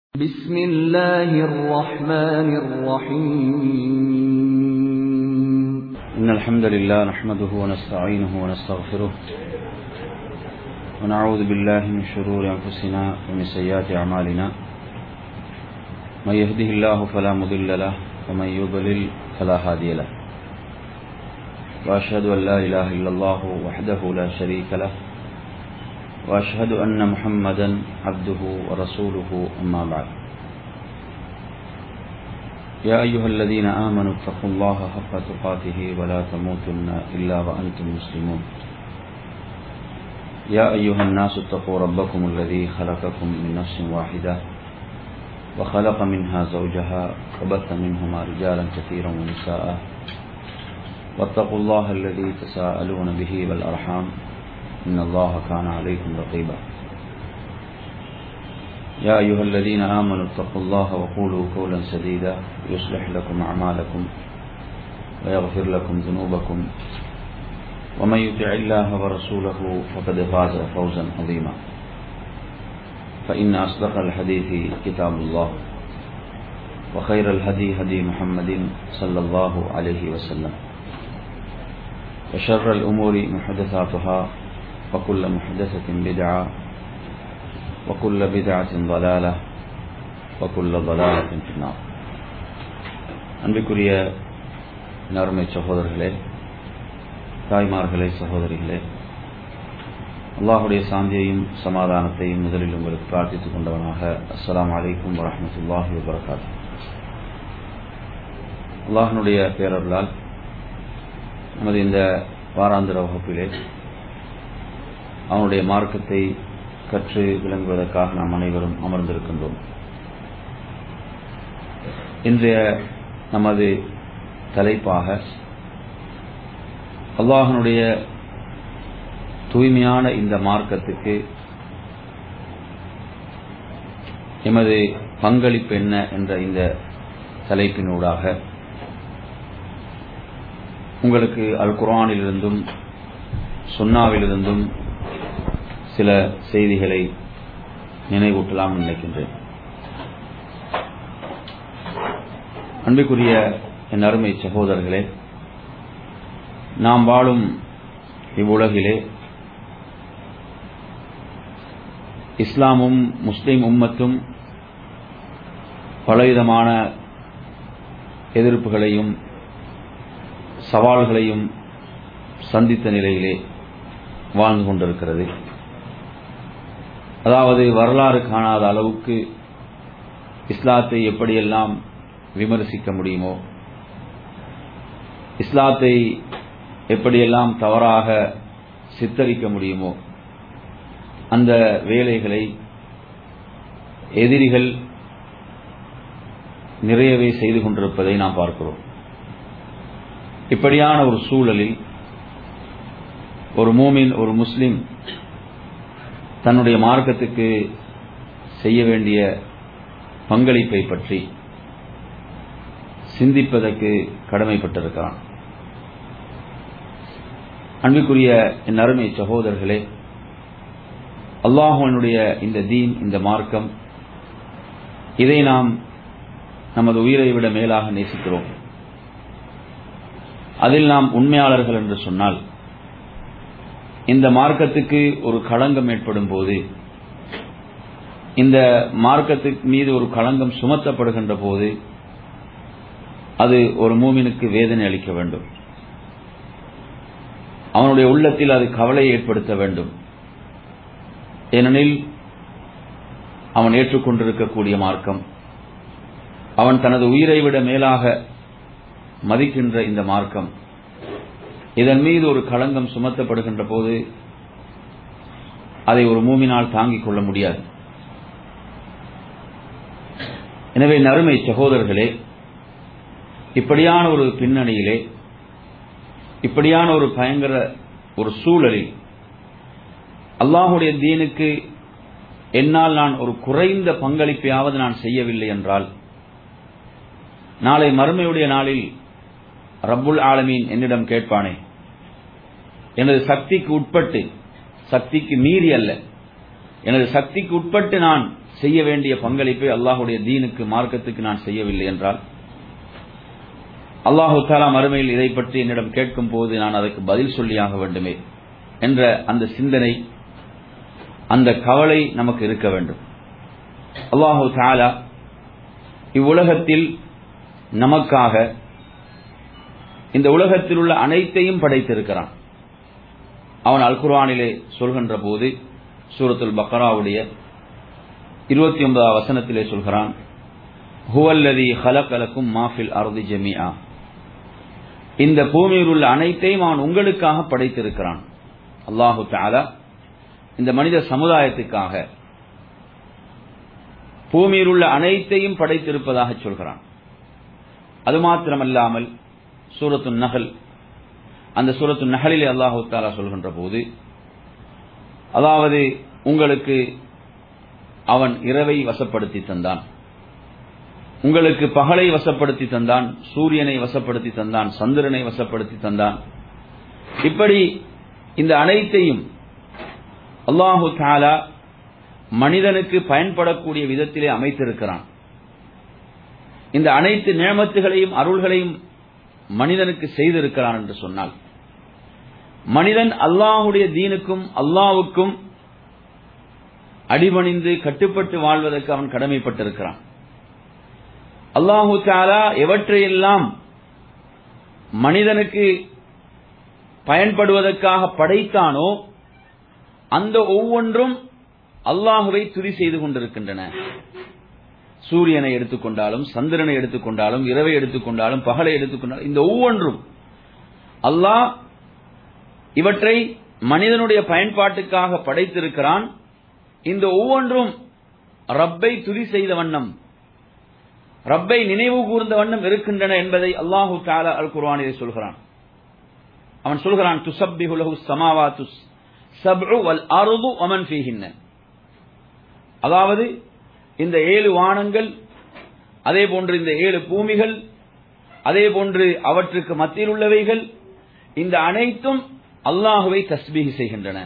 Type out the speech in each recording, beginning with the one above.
بسم الله الرحمن الرحيم إن الحمد لله نحمده ونستعينه ونستغفره ونعوذ بالله من شرور أنفسنا ومن سيئات أعمالنا من يهده الله فلا مضل له ومن يضلل فلا هادي له وأشهد أن لا إله إلا الله وحده لا شريك له وأشهد أن محمدا عبده ورسوله أما بعد يا أيها الذين آمنوا اتقوا الله حق تقاته ولا تموتن إلا وأنتم مسلمون يا أيها الناس اتقوا ربكم الذي خلقكم من نفس واحدة وخلق منها زوجها وبث منهما رجالا كثيرا ونساء واتقوا الله الذي تساءلون به والأرحام إن الله كان عليكم رقيبا يا أيها الذين آمنوا اتقوا الله وقولوا قولا سديدا يصلح لكم أعمالكم ويغفر لكم ذنوبكم ومن يطع الله ورسوله فقد فاز فوزا عظيما فإن أصدق الحديث كتاب الله وخير الهدي هدي محمد صلى الله عليه وسلم وشر الأمور محدثاتها وكل محدثة بدعة وكل بدعة ضلالة وكل ضلالة في النار அன்பிற்குரிய நறுமை சகோதரர்களே தாய்மார்களே சகோதரிகளே அல்லாஹுடைய சாந்தியையும் சமாதானத்தையும் முதலில் உங்களுக்கு பிரார்த்தித்துக் கொண்டவனாக அஸ்லாம் வலைக்கும் வரமத்துல்லாஹி வபரகாத் அல்லாஹனுடைய பேரர்களால் நமது இந்த வாராந்திர வகுப்பிலே அவனுடைய மார்க்கத்தை கற்று விளங்குவதற்காக நாம் அனைவரும் அமர்ந்திருக்கின்றோம் இன்றைய நமது தலைப்பாக அல்லாஹனுடைய தூய்மையான இந்த மார்க்கத்துக்கு எமது பங்களிப்பு என்ன என்ற இந்த தலைப்பினூடாக உங்களுக்கு அல் குரானிலிருந்தும் சுன்னாவிலிருந்தும் சில செய்திகளை நினைவூட்டலாம் நினைக்கின்றேன் அன்பிற்குரிய என் அருமை சகோதரர்களே நாம் வாழும் இவ்வுலகிலே இஸ்லாமும் முஸ்லிம் உம்மத்தும் பலவிதமான எதிர்ப்புகளையும் சவால்களையும் சந்தித்த நிலையிலே வாழ்ந்து கொண்டிருக்கிறது அதாவது வரலாறு காணாத அளவுக்கு இஸ்லாத்தை எப்படியெல்லாம் விமர்சிக்க முடியுமோ இஸ்லாத்தை எப்படியெல்லாம் தவறாக சித்தரிக்க முடியுமோ அந்த வேலைகளை எதிரிகள் நிறையவே செய்து கொண்டிருப்பதை நாம் பார்க்கிறோம் இப்படியான ஒரு சூழலில் ஒரு மூமின் ஒரு முஸ்லிம் தன்னுடைய மார்க்கத்துக்கு செய்ய வேண்டிய பங்களிப்பை பற்றி சிந்திப்பதற்கு கடமைப்பட்டிருக்கிறான் அன்புக்குரிய என் அருமை சகோதரர்களே அல்லாஹனுடைய இந்த தீன் இந்த மார்க்கம் இதை நாம் நமது உயிரை விட மேலாக நேசிக்கிறோம் அதில் நாம் உண்மையாளர்கள் என்று சொன்னால் இந்த மார்க்கத்துக்கு ஒரு களங்கம் ஏற்படும் போது இந்த மார்க்கத்துக்கு மீது ஒரு களங்கம் சுமத்தப்படுகின்ற போது அது ஒரு மூமினுக்கு வேதனை அளிக்க வேண்டும் அவனுடைய உள்ளத்தில் அது கவலையை ஏற்படுத்த வேண்டும் ஏனெனில் அவன் ஏற்றுக்கொண்டிருக்கக்கூடிய மார்க்கம் அவன் தனது உயிரை விட மேலாக மதிக்கின்ற இந்த மார்க்கம் இதன் மீது ஒரு களங்கம் சுமத்தப்படுகின்ற போது அதை ஒரு மூமினால் தாங்கிக் கொள்ள முடியாது எனவே நறுமை சகோதரர்களே இப்படியான ஒரு பின்னணியிலே இப்படியான ஒரு பயங்கர ஒரு சூழலில் அல்லாஹுடைய தீனுக்கு என்னால் நான் ஒரு குறைந்த பங்களிப்பையாவது நான் செய்யவில்லை என்றால் நாளை மறுமையுடைய நாளில் ரப்புல் ஆலமீன் என்னிடம் கேட்பானே எனது சக்திக்கு உட்பட்டு சக்திக்கு மீறி அல்ல எனது சக்திக்கு உட்பட்டு நான் செய்ய வேண்டிய பங்களிப்பை அல்லாஹுடைய தீனுக்கு மார்க்கத்துக்கு நான் செய்யவில்லை என்றால் அல்லாஹு தாலா மறுமையில் இதை பற்றி என்னிடம் கேட்கும் போது நான் அதற்கு பதில் சொல்லியாக வேண்டுமே என்ற அந்த சிந்தனை அந்த கவலை நமக்கு இருக்க வேண்டும் அல்லாஹு தாலா இவ்வுலகத்தில் நமக்காக இந்த உலகத்தில் உள்ள அனைத்தையும் படைத்திருக்கிறான் அவன் அல் குர்ஆனிலே சொல்கின்ற போது சூரத்துல் பக்ராவுடைய இருபத்தி ஒன்பதாம் வசனத்திலே சொல்கிறான் ஹுவல்லதி ஹலகலக்கும் மாஃபில் அருதி ஜமியா இந்த பூமியில் உள்ள அனைத்தையும் அவன் உங்களுக்காக படைத்திருக்கிறான் அல்லாஹு தாலா இந்த மனித சமுதாயத்துக்காக பூமியில் உள்ள அனைத்தையும் படைத்திருப்பதாக சொல்கிறான் அது மாத்திரமல்லாமல் சூரத்து நகல் அந்த சூரத்து நகலிலே அல்லாஹு தாலா சொல்கின்ற போது அதாவது உங்களுக்கு அவன் இரவை வசப்படுத்தி தந்தான் உங்களுக்கு பகலை வசப்படுத்தி தந்தான் சூரியனை வசப்படுத்தி தந்தான் சந்திரனை வசப்படுத்தி தந்தான் இப்படி இந்த அனைத்தையும் அல்லாஹு தாலா மனிதனுக்கு பயன்படக்கூடிய விதத்திலே அமைத்திருக்கிறான் இந்த அனைத்து நியமத்துகளையும் அருள்களையும் மனிதனுக்கு செய்திருக்கிறான் என்று சொன்னால் மனிதன் அல்லாஹுடைய தீனுக்கும் அல்லாவுக்கும் அடிபணிந்து கட்டுப்பட்டு வாழ்வதற்கு அவன் கடமைப்பட்டிருக்கிறான் அல்லாஹு தாலா எவற்றையெல்லாம் மனிதனுக்கு பயன்படுவதற்காக படைத்தானோ அந்த ஒவ்வொன்றும் அல்லாஹுவை துதி செய்து கொண்டிருக்கின்றன சூரியனை எடுத்துக்கொண்டாலும் சந்திரனை எடுத்துக்கொண்டாலும் இரவை எடுத்துக்கொண்டாலும் பகலை எடுத்துக்கொண்டாலும் இந்த ஒவ்வொன்றும் அல்லாஹ் இவற்றை மனிதனுடைய பயன்பாட்டுக்காக படைத்திருக்கிறான் இந்த ஒவ்வொன்றும் ரப்பை துதி செய்த வண்ணம் ரப்பை நினைவு கூர்ந்த வண்ணம் இருக்கின்றன என்பதை அல்லாஹு தாலா அல் குர்வானிலே சொல்கிறான் அவன் சொல்கிறான் துசப்பிஹுலஹு சமாவாத்து சப்உ வல் அருது அமன் ஃபீஹின்ன அதாவது இந்த ஏழு வானங்கள் அதே போன்று இந்த ஏழு பூமிகள் அதே போன்று அவற்றுக்கு மத்தியில் உள்ளவைகள் இந்த அனைத்தும் அல்லாஹுவை தஸ்பீஹ் செய்கின்றன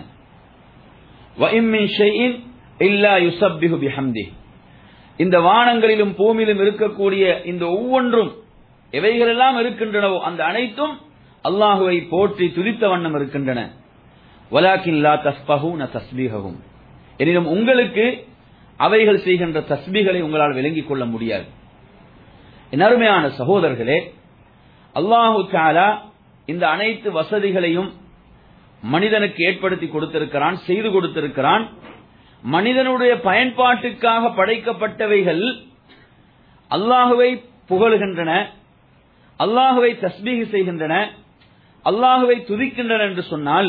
இந்த வானங்களிலும் பூமியிலும் இருக்கக்கூடிய இந்த ஒவ்வொன்றும் எவைகளெல்லாம் இருக்கின்றனவோ அந்த அனைத்தும் அல்லாஹுவை போற்றி துதித்த வண்ணம் இருக்கின்றன வலாக்கின் லா தஸ்பஹூன தஸ்பீகவும் எனினும் உங்களுக்கு அவைகள் செய்கின்ற தஸ்பீகளை உங்களால் விளங்கிக் கொள்ள முடியாது என் அருமையான சகோதரர்களே அல்லாஹு தாலா இந்த அனைத்து வசதிகளையும் மனிதனுக்கு ஏற்படுத்தி கொடுத்திருக்கிறான் செய்து கொடுத்திருக்கிறான் மனிதனுடைய பயன்பாட்டுக்காக படைக்கப்பட்டவைகள் அல்லாஹுவை புகழுகின்றன அல்லாஹுவை தஸ்பீக செய்கின்றன அல்லாஹுவை துதிக்கின்றன என்று சொன்னால்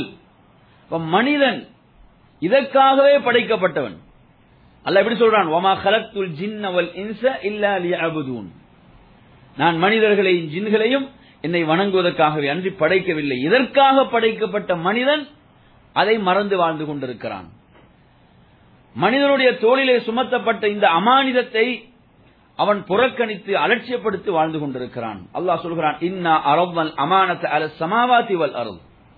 மனிதன் இதற்காகவே படைக்கப்பட்டவன் அல்ல எப்படி சொல்றான் ஒமா கலத்துல் ஜின்னவல் இன்ச இல்லா லியஅபுதூன் நான் மனிதர்களையும் ஜின்களையும் என்னை வணங்குவதற்காகவே அன்றி படைக்கவில்லை இதற்காக படைக்கப்பட்ட மனிதன் அதை மறந்து வாழ்ந்து கொண்டிருக்கிறான் மனிதனுடைய தோளிலே சுமத்தப்பட்ட இந்த அமானிதத்தை அவன் புறக்கணித்து அலட்சியப்படுத்தி வாழ்ந்து கொண்டிருக்கிறான் அல்லாஹ் சொல்கிறான் இன்னா அரவல் அமானத் அல சமாவாதி வல் அருள்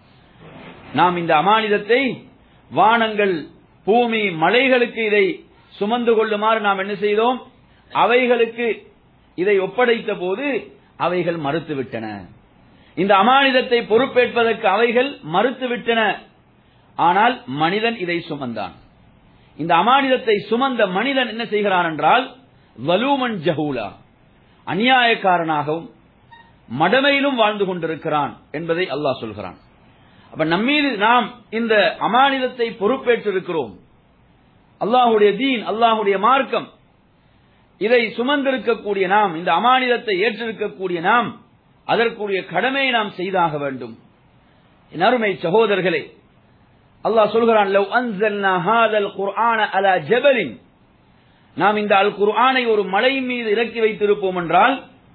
நாம் இந்த அமானிதத்தை வானங்கள் பூமி மலைகளுக்கு இதை சுமந்து கொள்ளுமாறு நாம் என்ன செய்தோம் அவைகளுக்கு இதை ஒப்படைத்த போது அவைகள் மறுத்துவிட்டன இந்த அமானிதத்தை பொறுப்பேற்பதற்கு அவைகள் மறுத்துவிட்டன ஆனால் மனிதன் இதை சுமந்தான் இந்த அமானிதத்தை சுமந்த மனிதன் என்ன செய்கிறான் என்றால் வலூமன் ஜஹூலா அநியாயக்காரனாகவும் மடமையிலும் வாழ்ந்து கொண்டிருக்கிறான் என்பதை அல்லாஹ் சொல்கிறான் அப்ப நம்மீது நாம் இந்த அமானிதத்தை பொறுப்பேற்றிருக்கிறோம் அல்லாஹுடைய தீன் அல்லாஹுடைய மார்க்கம் இதை சுமந்திருக்கக்கூடிய நாம் இந்த அமானிதத்தை ஏற்றிருக்கக்கூடிய நாம் அதற்குரிய கடமையை நாம் செய்தாக வேண்டும் என் அருமை சகோதரர்களே அல்லாஹ் சொல்கிறான் லவ் அன்சல்னா ஹாதல் குர்ஆன அலா ஜபலின் நாம் இந்த அல் குர்ஆனை ஒரு மலை மீது இறக்கி வைத்திருப்போம் என்றால்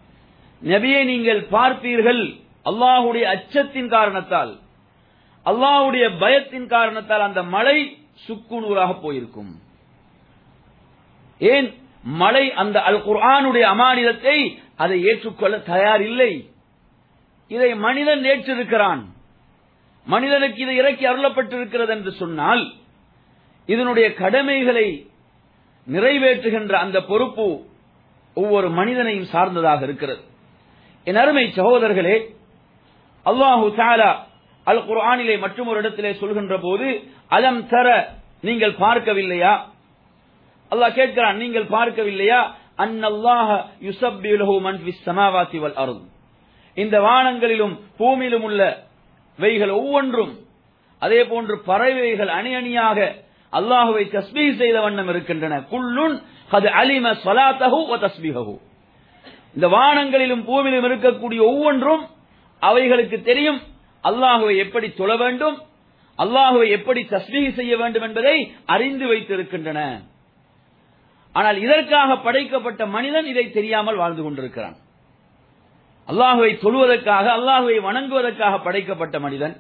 நபியை நீங்கள் பார்ப்பீர்கள் அல்லாஹுடைய அச்சத்தின் காரணத்தால் அல்லாஹுடைய பயத்தின் காரணத்தால் அந்த மலை சுக்குநூறாக போயிருக்கும் ஏன் மலை அந்த அல் குர்ஆனுடைய அமானிதத்தை அதை ஏற்றுக்கொள்ள தயார் இல்லை இதை மனிதன் ஏற்றிருக்கிறான் மனிதனுக்கு இது இறக்கி அருளப்பட்டிருக்கிறது என்று சொன்னால் இதனுடைய கடமைகளை நிறைவேற்றுகின்ற அந்த பொறுப்பு ஒவ்வொரு மனிதனையும் சார்ந்ததாக இருக்கிறது என் அருமை சகோதரர்களே அல்லாஹு தாலா அல் குர்ஆனிலே மற்றும் ஒரு இடத்திலே சொல்கின்ற போது அலம் தர நீங்கள் பார்க்கவில்லையா அல்லாஹ் கேட்கிறான் நீங்கள் பார்க்கவில்லையா அன்னல்லாஹ யுசப்பிலுஹு மன் ஃபிஸ் ஸமாவாதி வல் அர்த் இந்த வானங்களிலும் பூமியிலும் உள்ள வைகள் ஒவ்வொன்றும் அதே போன்று பறவைகள் அணி அணியாக அல்லாஹுவை தஸ்பீஹ் செய்த வண்ணம் இருக்கின்றன குல்லுன் அது அலிம ஸலாத்தஹு வ தஸ்பீஹு இந்த வானங்களிலும் பூமியிலும் இருக்கக்கூடிய ஒவ்வொன்றும் அவைகளுக்கு தெரியும் அல்லாஹுவை எப்படி தொழ வேண்டும் அல்லாஹுவை எப்படி தஸ்பீஹ் செய்ய வேண்டும் என்பதை அறிந்து வைத்திருக்கின்றன ஆனால் இதற்காக படைக்கப்பட்ட மனிதன் இதை தெரியாமல் வாழ்ந்து கொண்டிருக்கிறான் அல்லாஹுவை தொழுவதற்காக அல்லாஹுவை வணங்குவதற்காக படைக்கப்பட்ட மனிதன்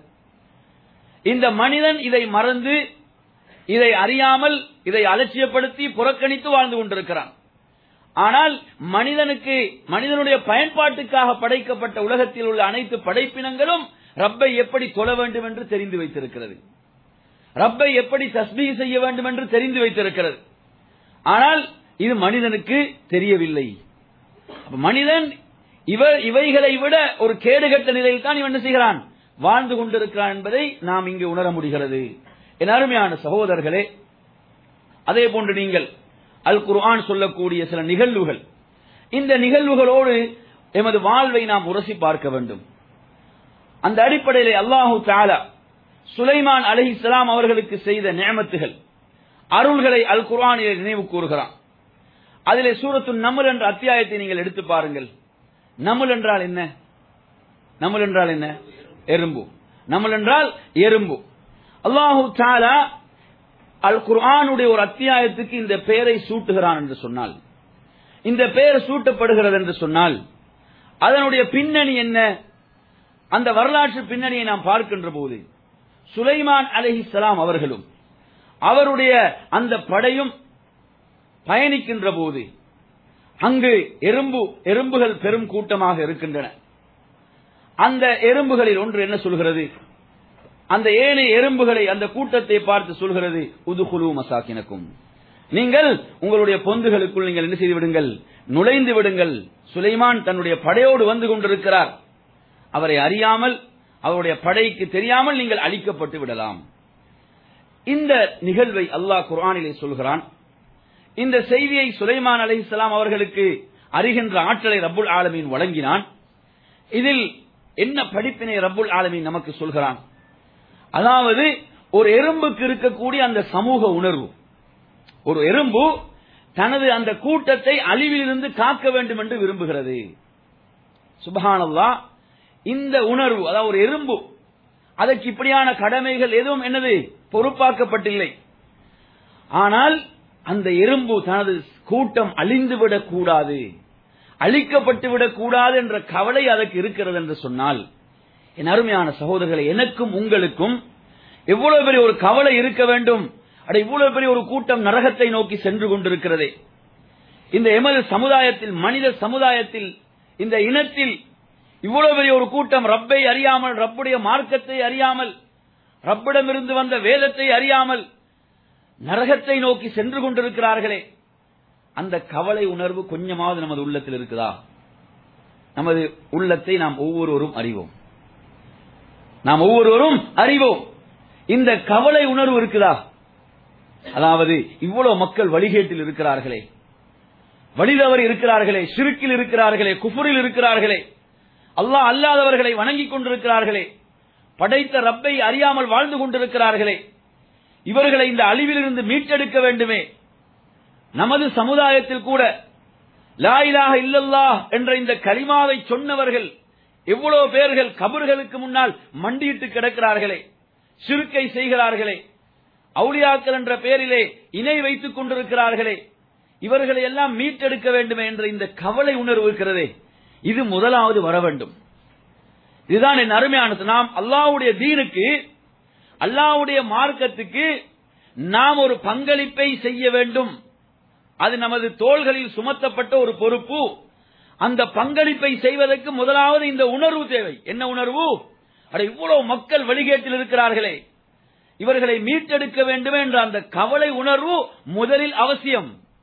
இந்த மனிதன் இதை மறந்து இதை அறியாமல் இதை அலட்சியப்படுத்தி புறக்கணித்து வாழ்ந்து கொண்டிருக்கிறான் ஆனால் மனிதனுக்கு மனிதனுடைய பயன்பாட்டுக்காக படைக்கப்பட்ட உலகத்தில் உள்ள அனைத்து படைப்பினங்களும் ரப்பை எப்படி தொழ வேண்டும் என்று தெரிந்து வைத்திருக்கிறது ரப்பை எப்படி தஸ்மீ செய்ய வேண்டும் என்று தெரிந்து வைத்திருக்கிறது ஆனால் இது மனிதனுக்கு தெரியவில்லை மனிதன் இவ இவைகளை விட ஒரு கேடுகட்ட நிலையில் தான் இவன் என்ன செய்கிறான் வாழ்ந்து கொண்டிருக்கிறான் என்பதை நாம் இங்கு உணர முடிகிறது என் அருமையான சகோதரர்களே அதே போன்று நீங்கள் அல் குர்ஆன் சொல்லக்கூடிய சில நிகழ்வுகள் இந்த நிகழ்வுகளோடு எமது வாழ்வை நாம் உரசி பார்க்க வேண்டும் அந்த அடிப்படையிலே அல்லாஹு தாலா சுலைமான் அலிஹிஸ்லாம் அவர்களுக்கு செய்த நியமத்துகள் அருள்களை அல் குர்ஆனிலே நினைவு கூறுகிறான் அதிலே சூரத்து நமுல் என்ற அத்தியாயத்தை நீங்கள் எடுத்து பாருங்கள் நமுல் என்றால் என்ன நமுல் என்றால் என்ன எறும்பு நமுல் என்றால் எறும்பு அல்லாஹு தாலா அல் குர்ஆனுடைய ஒரு அத்தியாயத்துக்கு இந்த பெயரை சூட்டுகிறான் என்று சொன்னால் இந்த பெயர் சூட்டப்படுகிறது என்று சொன்னால் அதனுடைய பின்னணி என்ன அந்த வரலாற்று பின்னணியை நாம் பார்க்கின்ற போது சுலைமான் அலிஹிஸ்லாம் அவர்களும் அவருடைய அந்த படையும் பயணிக்கின்ற போது அங்கு எறும்பு எறும்புகள் பெரும் கூட்டமாக இருக்கின்றன அந்த எறும்புகளில் ஒன்று என்ன சொல்கிறது அந்த ஏழை எறும்புகளை அந்த கூட்டத்தை பார்த்து சொல்கிறது உதுகுலு மசாக்கினக்கும் நீங்கள் உங்களுடைய பொந்துகளுக்குள் நீங்கள் என்ன செய்து விடுங்கள் நுழைந்து விடுங்கள் சுலைமான் தன்னுடைய படையோடு வந்து கொண்டிருக்கிறார் அவரை அறியாமல் அவருடைய படைக்கு தெரியாமல் நீங்கள் அழிக்கப்பட்டு விடலாம் இந்த நிகழ்வை அல்லாஹ் குர்ஆனிலே சொல்கிறான் இந்த செய்தியை சுலைமான் அலிஹிஸ்லாம் அவர்களுக்கு அறிகின்ற ஆற்றலை ரப்புல் ஆலமீன் வழங்கினான் இதில் என்ன படிப்பினை ரப்புல் ஆலமீன் நமக்கு சொல்கிறான் அதாவது ஒரு எறும்புக்கு இருக்கக்கூடிய அந்த சமூக உணர்வு ஒரு எறும்பு தனது அந்த கூட்டத்தை அழிவிலிருந்து காக்க வேண்டும் என்று விரும்புகிறது சுபஹானல்லா இந்த உணர்வு அதாவது ஒரு எறும்பு அதற்கு இப்படியான கடமைகள் எதுவும் என்னது பொறுப்பாக்கப்பட்டில்லை ஆனால் அந்த எறும்பு தனது கூட்டம் அழிந்துவிடக் கூடாது அழிக்கப்பட்டு விடக் கூடாது என்ற கவலை அதற்கு இருக்கிறது என்று சொன்னால் என் அருமையான சகோதரர்களை எனக்கும் உங்களுக்கும் எவ்வளவு பெரிய ஒரு கவலை இருக்க வேண்டும் அட இவ்வளவு பெரிய ஒரு கூட்டம் நரகத்தை நோக்கி சென்று கொண்டிருக்கிறதே இந்த எமது சமுதாயத்தில் மனித சமுதாயத்தில் இந்த இனத்தில் இவ்வளவு பெரிய ஒரு கூட்டம் ரப்பை அறியாமல் ரப்புடைய மார்க்கத்தை அறியாமல் ரப்பிடமிருந்து வந்த வேதத்தை அறியாமல் நரகத்தை நோக்கி சென்று கொண்டிருக்கிறார்களே அந்த கவலை உணர்வு கொஞ்சமாவது நமது உள்ளத்தில் இருக்குதா நமது உள்ளத்தை நாம் ஒவ்வொருவரும் அறிவோம் நாம் ஒவ்வொருவரும் அறிவோம் இந்த கவலை உணர்வு இருக்குதா அதாவது இவ்வளவு மக்கள் வழிகேட்டில் இருக்கிறார்களே வழிதவறி இருக்கிறார்களே சிறுக்கில் இருக்கிறார்களே குஃபுரில் இருக்கிறார்களே அல்லாஹ் அல்லாதவர்களை வணங்கிக் கொண்டிருக்கிறார்களே படைத்த ரப்பை அறியாமல் வாழ்ந்து கொண்டிருக்கிறார்களே இவர்களை இந்த அழிவிலிருந்து மீட்டெடுக்க வேண்டுமே நமது சமுதாயத்தில் கூட லா இலாஹ இல்லல்லாஹ் என்ற இந்த கலிமாவை சொன்னவர்கள் எவ்வளவு பேர்கள் கபர்களுக்கு முன்னால் மண்டியிட்டு கிடக்கிறார்களே சிறுக்கை செய்கிறார்களே அவுளியாக்கள் என்ற பெயரிலே இணை வைத்துக் கொண்டிருக்கிறார்களே இவர்களை எல்லாம் மீட்டெடுக்க வேண்டுமே என்ற இந்த கவலை உணர்வு இருக்கிறதே இது முதலாவது வர வேண்டும் இதுதான் என் அருமையானது நாம் அல்லாஹ்வுடைய தீனுக்கு அல்லாஹ்வுடைய மார்க்கத்துக்கு நாம் ஒரு பங்களிப்பை செய்ய வேண்டும் அது நமது தோள்களில் சுமத்தப்பட்ட ஒரு பொறுப்பு அந்த பங்களிப்பை செய்வதற்கு முதலாவது இந்த உணர்வு தேவை என்ன உணர்வு அட இவ்வளவு மக்கள் வழிகேட்டில் இருக்கிறார்களே இவர்களை மீட்டெடுக்க வேண்டும் என்ற அந்த கவலை உணர்வு முதலில் அவசியம்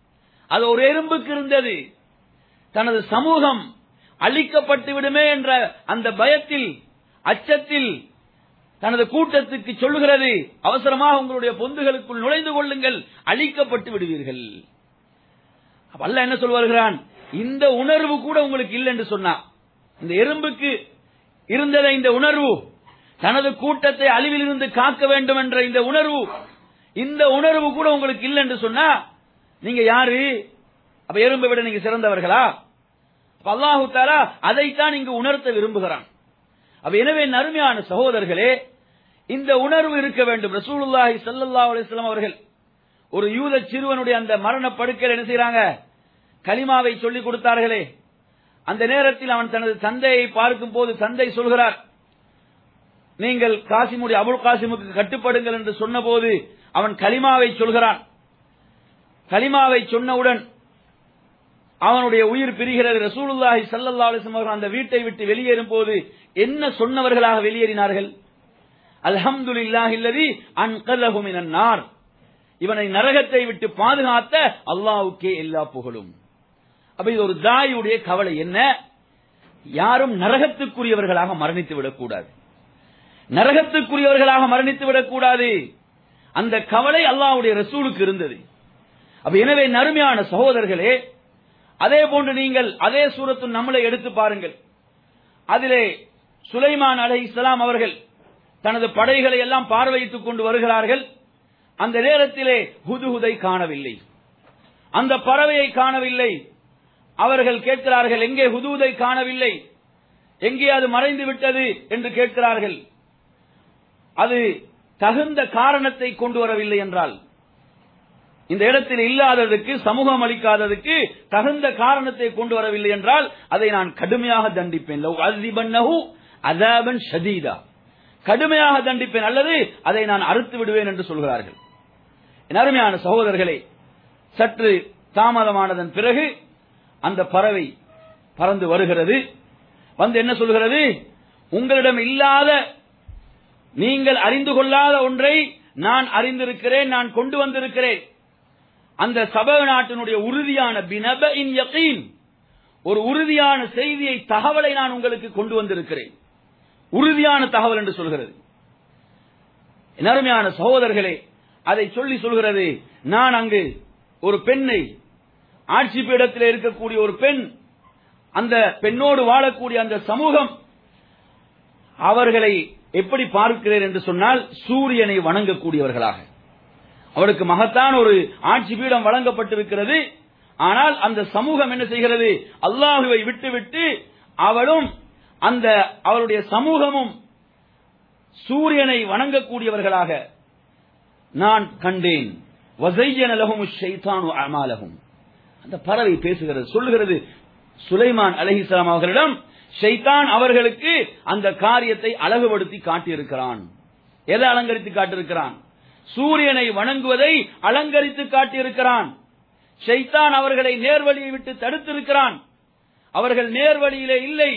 அது ஒரு எறும்புக்கு இருந்தது தனது சமூகம் அழிக்கப்பட்டு விடுமே என்ற அந்த பயத்தில் அச்சத்தில் தனது கூட்டத்துக்கு சொல்லுகிறது அவசரமாக உங்களுடைய பொந்துகளுக்குள் நுழைந்து கொள்ளுங்கள் அழிக்கப்பட்டு விடுவீர்கள் அப்ப அல்லாஹ் என்ன சொல்ல வருகிறான் இந்த உணர்வு கூட உங்களுக்கு இல்லை என்று சொன்னா இந்த எறும்புக்கு இருந்தத இந்த உணர்வு தனது கூட்டத்தை அழிவிலிருந்து காக்க வேண்டும் என்ற இந்த உணர்வு இந்த உணர்வு கூட உங்களுக்கு இல்லை என்று சொன்னா நீங்க யாரு அப்ப எறும்பை விட நீங்க சிறந்தவர்களா அப்ப அல்லாஹு தாலா அதைத்தான் இங்கு உணர்த்த விரும்புகிறான் அப்ப எனவே நறுமையான சகோதரர்களே இந்த உணர்வு இருக்க வேண்டும் ரசூலுல்லாஹி ஸல்லல்லாஹு அலைஹி வஸல்லம் அவர்கள் ஒரு யூத சிறுவனுடைய அந்த மரண படுக்கையில் என்ன செய்றாங்க கலிமாவை சொல்லிக் கொடுத்தார்களே அந்த நேரத்தில் அவன் தனது தந்தையை பார்க்கும் போது தந்தை சொல்கிறார் நீங்கள் காசிமுடைய அபுல் காசிமுக்கு கட்டுப்படுங்கள் என்று சொன்னபோது அவன் கலிமாவை சொல்கிறான் கலிமாவை சொன்னவுடன் அவனுடைய உயிர் பிரிகிறது ரசூலுல்லாஹி ஸல்லல்லாஹு அலைஹி வஸல்லம் அவர்கள் அந்த வீட்டை விட்டு வெளியேறும் போது என்ன சொன்னவர்களாக வெளியேறினார்கள் அல்ஹம்துலில்லாஹி அல்லதி அன்கலஹு மினன் நார் இவனை நரகத்தை விட்டு பாதுகாத்த அல்லாஹ்வுக்கே எல்லா புகழும் அப்ப இது ஒரு தாயுடைய கவலை என்ன யாரும் நரகத்துக்குரியவர்களாக மரணித்து விடக்கூடாது நரகத்துக்குரியவர்களாக மரணித்து விடக்கூடாது அந்த கவலை அல்லாஹ்வுடைய ரசூலுக்கு இருந்தது அப்ப எனவே நறுமையான சகோதரர்களே அதே போன்று நீங்கள் அதே சூரத்து நம்மளை எடுத்து பாருங்கள் அதிலே சுலைமான் அலை இஸ்லாம் அவர்கள் தனது படைகளை எல்லாம் பார்வையிட்டுக் கொண்டு வருகிறார்கள் அந்த நேரத்திலே ஹுதுஹுதை காணவில்லை அந்த பறவையை காணவில்லை அவர்கள் கேட்கிறார்கள் எங்கே ஹுதூதை காணவில்லை எங்கே அது மறைந்து விட்டது என்று கேட்கிறார்கள் அது தகுந்த காரணத்தை கொண்டு வரவில்லை என்றால் இந்த இடத்தில் இல்லாததுக்கு சமூகம் அளிக்காததுக்கு தகுந்த காரணத்தை கொண்டு வரவில்லை என்றால் அதை நான் கடுமையாக தண்டிப்பேன் லவ் அஸிபன்னஹு அஸாபன் ஷதீதா கடுமையாக தண்டிப்பேன் அல்லது அதை நான் அறுத்து விடுவேன் என்று சொல்கிறார்கள் என் அருமையான சகோதரர்களே சற்று தாமதமானதன் பிறகு அந்த பறவை பறந்து வருகிறது வந்து என்ன சொல்கிறது உங்களிடம் இல்லாத நீங்கள் அறிந்து கொள்ளாத ஒன்றை நான் அறிந்திருக்கிறேன் நான் கொண்டு வந்திருக்கிறேன் அந்த சபக நாட்டினுடைய உறுதியான பினப இன் யகீன் ஒரு உறுதியான செய்தியை தகவலை நான் உங்களுக்கு கொண்டு வந்திருக்கிறேன் உறுதியான தகவல் என்று சொல்கிறது என் அருமையான சகோதரர்களே அதை சொல்லி சொல்கிறது நான் அங்கு ஒரு பெண்ணை ஆட்சி பீடத்தில் இருக்கக்கூடிய ஒரு பெண் அந்த பெண்ணோடு வாழக்கூடிய அந்த சமூகம் அவர்களை எப்படி பார்க்கிறேன் என்று சொன்னால் சூரியனை வணங்கக்கூடியவர்களாக அவருக்கு மகத்தான ஒரு ஆட்சி பீடம் வழங்கப்பட்டிருக்கிறது ஆனால் அந்த சமூகம் என்ன செய்கிறது அல்லாஹுவை விட்டுவிட்டு அவளும் அந்த அவருடைய சமூகமும் சூரியனை வணங்கக்கூடியவர்களாக நான் கண்டேன் வசையன லஹும் ஷைத்தானு அமாலஹும் அந்த பறவை பேசுகிறது சொல்லுகிறது சுலைமான் அலஹிஸ்லாம் அவர்களிடம் ஷைத்தான் அவர்களுக்கு அந்த காரியத்தை அழகுபடுத்தி காட்டியிருக்கிறான் எதை அலங்கரித்து காட்டியிருக்கிறான் சூரியனை வணங்குவதை அலங்கரித்து காட்டியிருக்கிறான் ஷைத்தான் அவர்களை நேர்வழியை விட்டு தடுத்திருக்கிறான் அவர்கள் நேர்வழியிலே இல்லை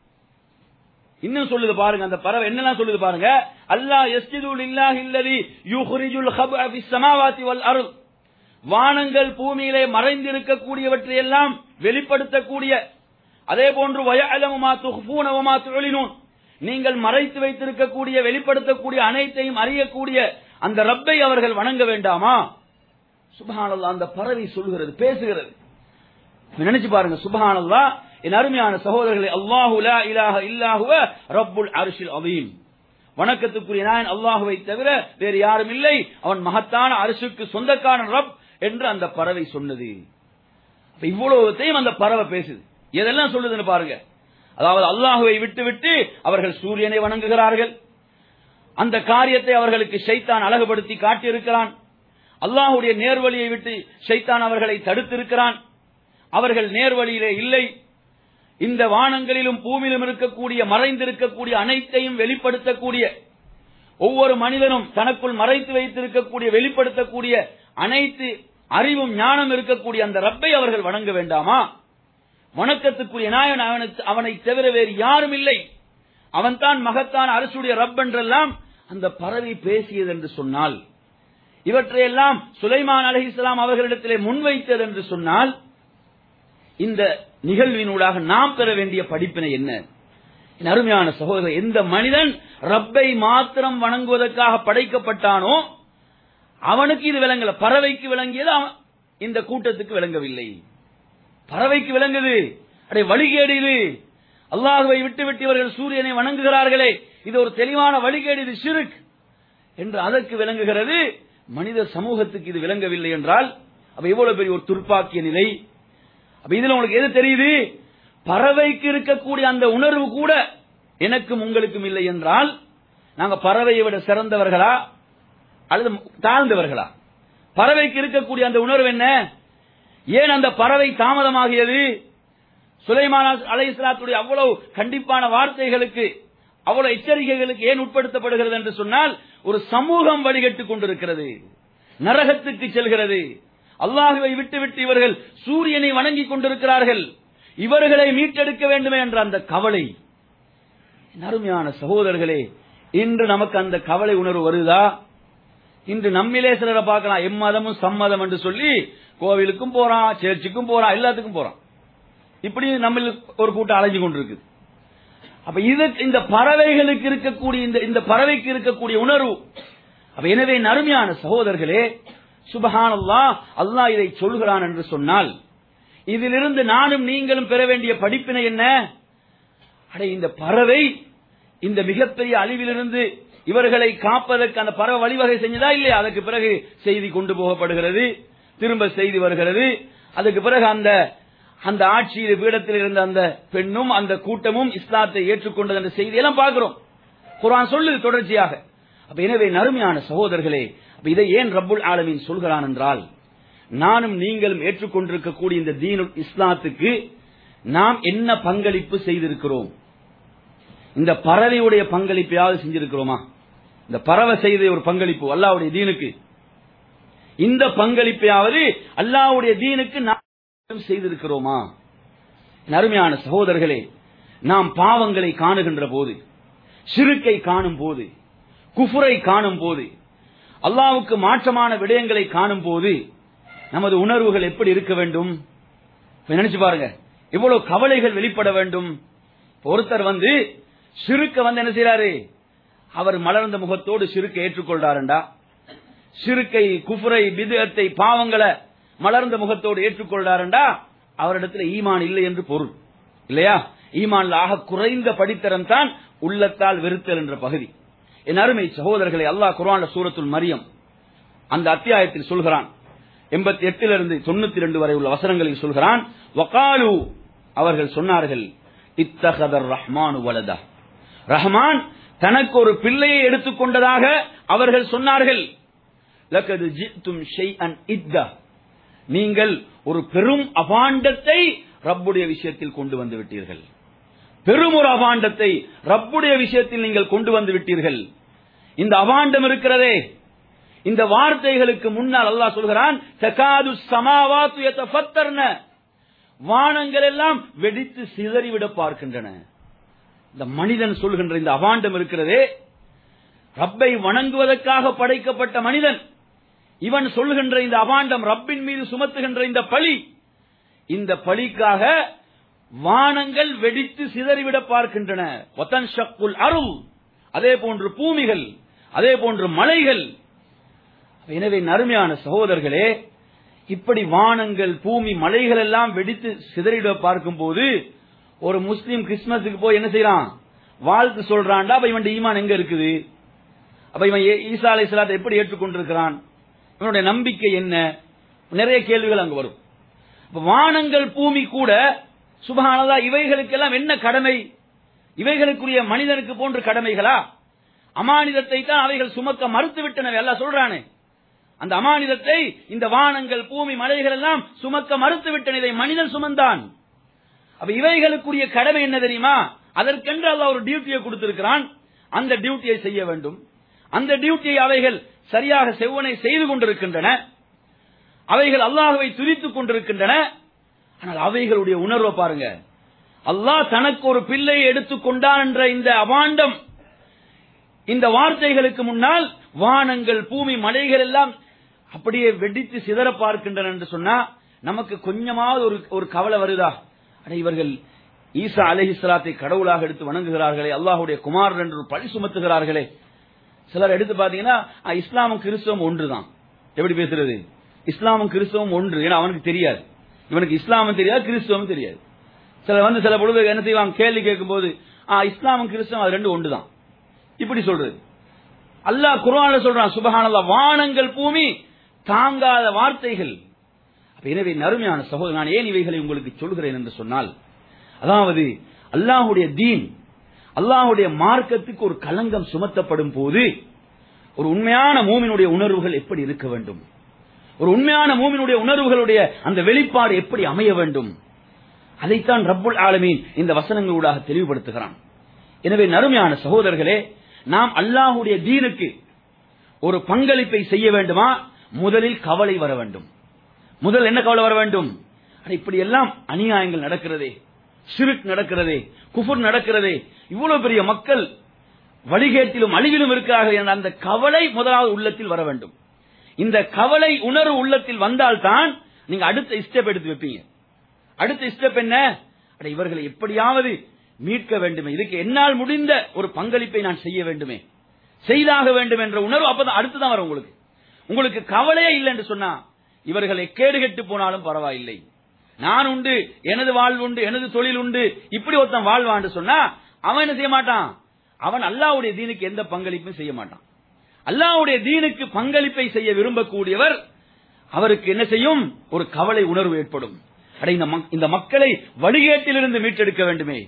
இன்னும் சொல்லுது பாருங்க அந்த பறவை என்னெல்லாம் சொல்லுது பாருங்க அல்லாஹ் யஸ்ஜிதுல் இல்லாஹ் இல்லதி யுஹ்ரிஜுல் ஹப்அ ஃபிஸ் ஸமாவாதி வல் அர்த் வானங்கள் பூமியிலே மறைந்திருக்கக்கூடியவற்றை எல்லாம் வெளிப்படுத்தக்கூடிய அதே போன்று வயஅலமு மா துஃபூன வ மா துஅலினூன் நீங்கள் மறைத்து வைத்திருக்கக்கூடிய வெளிப்படுத்தக்கூடிய அனைத்தையும் அறியக்கூடிய அந்த ரப்பை அவர்கள் வணங்க வேண்டாமா சுபஹானல்லாஹ் அந்த பறவை சொல்கிறது பேசுகிறது நினைச்சு பாருங்க சுபஹானல்லாஹ் என் அருமையான சகோதரர்களே அல்லாஹு லா இலாஹ இல்லாஹுவ ரப்புல் அர்ஷில் அதீம் வணக்கத்துக்குரிய நாயன் அல்லாஹுவை தவிர வேறு யாரும் இல்லை அவன் மகத்தான அரசுக்கு சொந்தக்காரன் ரப் என்று அந்த பறவை சொன்னது அப்ப இவ்வளவுத்தையும் அந்த பறவை பேசுது எதெல்லாம் சொல்லுதுன்னு பாருங்க அதாவது அல்லாஹுவை விட்டு விட்டு அவர்கள் சூரியனை வணங்குகிறார்கள் அந்த காரியத்தை அவர்களுக்கு ஷைத்தான் அழகுபடுத்தி காட்டியிருக்கிறான் அல்லாஹுடைய நேர்வழியை விட்டு ஷைத்தான் அவர்களை தடுத்திருக்கிறான் அவர்கள் நேர்வழியிலே இல்லை இந்த வானங்களிலும் பூமியிலும் இருக்கக்கூடிய மறைந்திருக்கக்கூடிய அனைத்தையும் வெளிப்படுத்தக்கூடிய ஒவ்வொரு மனிதனும் தனக்குள் மறைத்து வைத்திருக்கக்கூடிய வெளிப்படுத்தக்கூடிய அனைத்து அறிவும் ஞானம் இருக்கக்கூடிய அந்த ரப்பை அவர்கள் வணங்க வேண்டாமா வணக்கத்துக்குரிய நாயன் அவனுக்கு அவனை தவிர வேறு யாரும் இல்லை அவன்தான் மகத்தான் அரசுடைய ரப் என்றெல்லாம் அந்த பறவை பேசியது என்று சொன்னால் இவற்றையெல்லாம் சுலைமான் அலைஹிஸ்ஸலாம் அவர்களிடத்திலே முன்வைத்தது என்று சொன்னால் இந்த நிகழ்வினூடாக நாம் பெற வேண்டிய படிப்பினை என்ன என் அருமையான சகோதரர் எந்த மனிதன் ரப்பை மாத்திரம் வணங்குவதற்காக படைக்கப்பட்டானோ அவனுக்கு இது விளங்கல பறவைக்கு விளங்கியது அவன் இந்த கூட்டத்துக்கு விளங்கவில்லை பறவைக்கு விளங்குது அடே வழிகேடு இது அல்லாஹுவை விட்டு விட்டு இவர்கள் சூரியனை வணங்குகிறார்களே இது ஒரு தெளிவான வழிகேடு இது ஷிருக் என்று அதற்கு விளங்குகிறது மனித சமூகத்துக்கு இது விளங்கவில்லை என்றால் அப்ப எவ்வளவு பெரிய ஒரு துர்ப்பாக்கிய நிலை அப்ப இதுல உங்களுக்கு எது தெரியுது பறவைக்கு இருக்கக்கூடிய அந்த உணர்வு கூட எனக்கும் உங்களுக்கும் இல்லை என்றால் நாங்க பறவையை விட சிறந்தவர்களா அல்லது தாழ்ந்தவர்களா பறவைக்கு இருக்கக்கூடிய அந்த உணர்வு என்ன ஏன் அந்த பறவை தாமதமாகியது சுலைமான் அலை இஸ்லாத்துடைய அவ்வளவு கண்டிப்பான வார்த்தைகளுக்கு அவ்வளவு எச்சரிக்கைகளுக்கு ஏன் உட்படுத்தப்படுகிறது என்று சொன்னால் ஒரு சமூகம் வழிகட்டுக் கொண்டிருக்கிறது நரகத்துக்கு செல்கிறது அல்லாஹுவை விட்டுவிட்டு இவர்கள் சூரியனை வணங்கிக் கொண்டிருக்கிறார்கள் இவர்களை மீட்டெடுக்க வேண்டுமே என்ற அந்த கவலை என் அருமையான சகோதரர்களே இன்று நமக்கு அந்த கவலை உணர்வு வருதா இன்று நம்மிலே சிலரை பார்க்கலாம் எம்மதமும் சம்மதம் என்று சொல்லி கோவிலுக்கும் போறான் சேர்ச்சுக்கும் போறான் எல்லாத்துக்கும் போறான் இப்படி நம்ம ஒரு கூட்டம் அலைஞ்சு கொண்டிருக்குது அப்ப இது இந்த பறவைகளுக்கு இருக்கக்கூடிய இந்த இந்த பறவைக்கு இருக்கக்கூடிய உணர்வு அப்ப எனவே நறுமையான சகோதரர்களே சுபஹானல்லா அல்லாஹ் இதை சொல்கிறான் என்று சொன்னால் இதிலிருந்து நானும் நீங்களும் பெற வேண்டிய படிப்பினை என்ன அட இந்த பறவை இந்த மிகப்பெரிய அழிவிலிருந்து இவர்களை காப்பதற்கு அந்த பறவை வழிவகை செஞ்சதா இல்லையா அதற்கு பிறகு செய்தி கொண்டு போகப்படுகிறது திரும்ப செய்தி வருகிறது அதுக்கு பிறகு அந்த அந்த ஆட்சியில் பீடத்தில் இருந்த அந்த பெண்ணும் அந்த கூட்டமும் இஸ்லாத்தை ஏற்றுக்கொண்டது என்ற செய்தியெல்லாம் பார்க்கிறோம் குர்ஆன் சொல்லுது தொடர்ச்சியாக அப்ப எனவே நறுமையான சகோதரர்களே அப்ப இதை ஏன் ரப்புல் ஆலமீன் சொல்கிறான் என்றால் நானும் நீங்களும் ஏற்றுக்கொண்டிருக்கக்கூடிய இந்த தீனுல் இஸ்லாத்துக்கு நாம் என்ன பங்களிப்பு செய்திருக்கிறோம் இந்த பறவையுடைய பங்களிப்பையாவது செஞ்சிருக்கிறோமா இந்த பறவை செய்த ஒரு பங்களிப்பு அல்லாவுடைய தீனுக்கு இந்த பங்களிப்பையாவது அல்லாவுடைய தீனுக்கு நாம் செய்திருக்கிறோமா என் அருமையான சகோதரர்களே நாம் பாவங்களை காணுகின்ற போது சிறுக்கை காணும் போது குஃபுரை காணும் போது அல்லாவுக்கு மாற்றமான விடயங்களை காணும் போது நமது உணர்வுகள் எப்படி இருக்க வேண்டும் இப்ப நினைச்சு பாருங்க இவ்வளவு கவலைகள் வெளிப்பட வேண்டும் ஒருத்தர் வந்து சிறுக்க வந்து என்ன செய்யறாரு அவர் மலர்ந்த முகத்தோடு சிறுக்கை ஏற்றுக்கொள்றாருண்டா சிறுக்கை குஃபுரை பிதுகத்தை பாவங்களை மலர்ந்த முகத்தோடு ஏற்றுக்கொள்றாருண்டா அவரிடத்துல ஈமான் இல்லை என்று பொருள் இல்லையா ஈமான்ல ஆக குறைந்த படித்தரம் தான் உள்ளத்தால் வெறுத்தல் என்ற பகுதி என் அருமை சகோதரர்களை அல்லாஹ் குர்ஆன்ல சூரத்துல் மரியம் அந்த அத்தியாயத்தில் சொல்கிறான் எண்பத்தி எட்டிலிருந்து தொண்ணூத்தி ரெண்டு வரை உள்ள வசனங்களில் சொல்கிறான் வகாலு அவர்கள் சொன்னார்கள் இத்தகதர் ரஹ்மானு வலதா ரஹ்மான் தனக்கு ஒரு பிள்ளையை எடுத்துக்கொண்டதாக அவர்கள் சொன்னார்கள் லக்கது ஜித்தும் ஷைஅன் இத்தா நீங்கள் ஒரு பெரும் அபாண்டத்தை ரப்புடைய விஷயத்தில் கொண்டு வந்து விட்டீர்கள் பெரும் ஒரு அபாண்டத்தை ரப்புடைய விஷயத்தில் நீங்கள் கொண்டு வந்து விட்டீர்கள் இந்த அபாண்டம் இருக்கிறதே இந்த வார்த்தைகளுக்கு முன்னால் அல்லாஹ் சொல்கிறான் தகாது சமாவாத்து யதஃபத்தர்ன வானங்கள் எல்லாம் வெடித்து சிதறிவிட பார்க்கின்றன இந்த மனிதன் சொல்கின்ற இந்த அபாண்டம் இருக்கிறதே ரப்பை வணங்குவதற்காக படைக்கப்பட்ட மனிதன் இவன் சொல்கின்ற இந்த அபாண்டம் ரப்பின் மீது சுமத்துகின்ற இந்த பழி இந்த பழிக்காக வானங்கள் வெடித்து சிதறிவிட பார்க்கின்றன ஒத்தன் ஷக்குல் அருள் அதே போன்று பூமிகள் அதே போன்று மலைகள் எனவே நறுமையான சகோதரர்களே இப்படி வானங்கள் பூமி மலைகள் எல்லாம் வெடித்து சிதறிட பார்க்கும் போது ஒரு முஸ்லீம் கிறிஸ்துமஸுக்கு போய் என்ன செய்யறான் வாழ்த்து சொல்றான்டா அப்ப இவன் ஈமான் எங்க இருக்குது அப்ப இவன் ஏ- ஈசா அலை எப்படி ஏற்றுக்கொண்டிருக்கிறான் இவனுடைய நம்பிக்கை என்ன நிறைய கேள்விகள் அங்கு வரும் அப்ப வானங்கள் பூமி கூட சுபஹானதா இவைகளுக்கெல்லாம் என்ன கடமை இவைகளுக்குரிய மனிதனுக்கு போன்ற கடமைகளா அமானிதத்தை தான் அவைகள் சுமக்க மறுத்து விட்டனவே எல்லாம் சொல்றானே அந்த அமானிதத்தை இந்த வானங்கள் பூமி மலைகள் எல்லாம் சுமக்க மறுத்து விட்டன இதை மனிதன் சுமந்தான் அப்ப இவைகளுக்குரிய கடமை என்ன தெரியுமா அதற்கென்று அல்லாஹ் ஒரு டியூட்டியை கொடுத்திருக்கிறான் அந்த டியூட்டியை செய்ய வேண்டும் அந்த டியூட்டியை அவைகள் சரியாக செவ்வனை செய்து கொண்டிருக்கின்றன அவைகள் அல்லாஹ்வை துதித்துக் கொண்டிருக்கின்றன ஆனால் அவைகளுடைய உணர்வை பாருங்க அல்லாஹ் தனக்கு ஒரு பிள்ளையை எடுத்துக் கொண்டான் என்ற இந்த அபாண்டம் இந்த வார்த்தைகளுக்கு முன்னால் வானங்கள் பூமி மலைகள் எல்லாம் அப்படியே வெடித்து சிதற பார்க்கின்றன என்று சொன்னா நமக்கு கொஞ்சமாவது ஒரு ஒரு கவலை வருதா அட இவர்கள் ஈசா அலைஹிஸ்ஸலாத்தை கடவுளாக எடுத்து வணங்குகிறார்களே அல்லாஹ்வுடைய குமாரன் என்று ஒரு பழி சுமத்துகிறார்களே சிலர் எடுத்து பாத்தீங்கன்னா அஹ், இஸ்லாமும் கிறிஸ்தவம் ஒன்றுதான் எப்படி பேசுறது இஸ்லாமும் கிறிஸ்தவம் ஒன்று ஏன்னா அவனுக்கு தெரியாது இவனுக்கு இஸ்லாமும் தெரியாது கிறிஸ்தவமும் தெரியாது சிலர் வந்து சில பொழுது என்ன செய்வாங்க கேள்வி கேட்கும்போது ஆ இஸ்லாமும் கிறிஸ்தவம் அது ரெண்டு ஒன்றுதான் இப்படி சொல்றது அல்லாஹ் குர்ஆன்ல சொல்றான் சுபஹானல்லாஹ் வானங்கள் பூமி தாங்காத வார்த்தைகள் அப்ப எனவே நறுமையான சகோதரர் நான் ஏன் இவைகளை உங்களுக்கு சொல்கிறேன் என்று சொன்னால் அதாவது அல்லாஹ்வுடைய தீன் அல்லாஹ்வுடைய மார்க்கத்துக்கு ஒரு களங்கம் சுமத்தப்படும் போது ஒரு உண்மையான மூமினுடைய உணர்வுகள் எப்படி இருக்க வேண்டும் ஒரு உண்மையான மூமினுடைய உணர்வுகளுடைய அந்த வெளிப்பாடு எப்படி அமைய வேண்டும் அதைத்தான் ரப்புல் ஆலமீன் இந்த வசனங்களூடாக தெளிவுபடுத்துகிறான் எனவே நறுமையான சகோதரர்களே நாம் அல்லாஹ்வுடைய தீனுக்கு ஒரு பங்களிப்பை செய்ய வேண்டுமா முதலில் கவலை வர வேண்டும் முதல் என்ன கவலை வர வேண்டும் அட, இப்படி எல்லாம் அநியாயங்கள் நடக்கிறதே சிறுக் நடக்கிறதே குஃபுர் நடக்கிறதே இவ்வளவு பெரிய மக்கள் வழிகேட்டிலும் அழிவிலும் இருக்கிறார்கள் என்ற அந்த கவலை முதலாவது உள்ளத்தில் வர வேண்டும் இந்த கவலை உணர்வு உள்ளத்தில் வந்தால்தான் நீங்க அடுத்த ஸ்டெப் எடுத்து வைப்பீங்க அடுத்த ஸ்டெப் என்ன அட இவர்களை எப்படியாவது மீட்க வேண்டுமே இதுக்கு என்னால் முடிந்த ஒரு பங்களிப்பை நான் செய்ய வேண்டுமே செய்தாக வேண்டும் என்ற உணர்வு அப்பதான் அடுத்துதான் வரும் உங்களுக்கு உங்களுக்கு கவலையே இல்லை என்று சொன்னா இவர்களை கேடுகெட்டு போனாலும் பரவாயில்லை நான் உண்டு எனது வாழ்வு உண்டு எனது தொழில் உண்டு இப்படி ஒருத்தன் வாழ்வான்னு சொன்னா அவன் என்ன செய்ய மாட்டான் அவன் அல்லாஹ்வுடைய தீனுக்கு எந்த பங்களிப்பும் செய்ய மாட்டான் அல்லாஹ்வுடைய தீனுக்கு பங்களிப்பை செய்ய விரும்பக்கூடியவர் அவருக்கு என்ன செய்யும் ஒரு கவலை உணர்வு ஏற்படும் அட இந்த மக்- இந்த மக்களை வழிகேட்டிலிருந்து மீட்டெடுக்க வேண்டுமே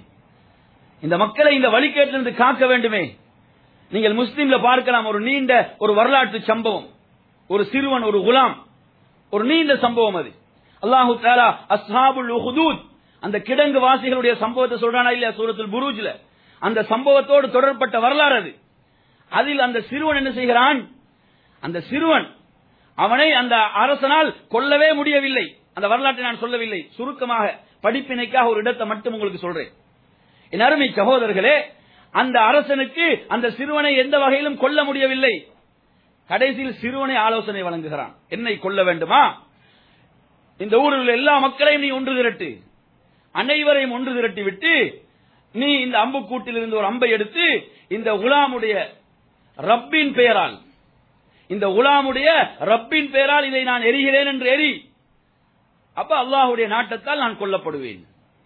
இந்த மக்களை இந்த வழிகேட்டிலிருந்து காக்க வேண்டுமே நீங்கள் முஸ்லீம்ல பார்க்கலாம் ஒரு நீண்ட ஒரு வரலாற்று சம்பவம் ஒரு சிறுவன் ஒரு குலாம் ஒரு நீண்ட சம்பவம் அது அல்லாஹு தாலா அஸ்ஹாபுல் உஹுதூத் அந்த கிடங்கு வாசிகளுடைய சம்பவத்தை சொல்றானா இல்லையா சூரத்துல் புரூஜ்ல அந்த சம்பவத்தோடு தொடர்பட்ட வரலாறு அது அதில் அந்த சிறுவன் என்ன செய்கிறான் அந்த சிறுவன் அவனை அந்த அரசனால் கொல்லவே முடியவில்லை அந்த வரலாற்றை நான் சொல்லவில்லை சுருக்கமாக படிப்பினைக்காக ஒரு இடத்தை மட்டும் உங்களுக்கு சொல்றேன் என் அருமை சகோதரர்களே அந்த அரசனுக்கு அந்த சிறுவனை எந்த வகையிலும் கொல்ல முடியவில்லை கடைசியில் சிறுவனை ஆலோசனை வழங்குகிறான் என்னை கொல்ல வேண்டுமா இந்த ஊரில் உள்ள எல்லா மக்களையும் நீ ஒன்று திரட்டு அனைவரையும் ஒன்று திரட்டி விட்டு நீ இந்த அம்புக்கூட்டில் இருந்து ஒரு அம்பை எடுத்து இந்த உலாமுடைய ரப்பின் பெயரால் இந்த உலாமுடைய ரப்பின் பெயரால் இதை நான் எரிகிறேன் என்று எரி அப்ப அல்லாஹ்வுடைய நாட்டத்தால் நான் கொல்லப்படுவேன்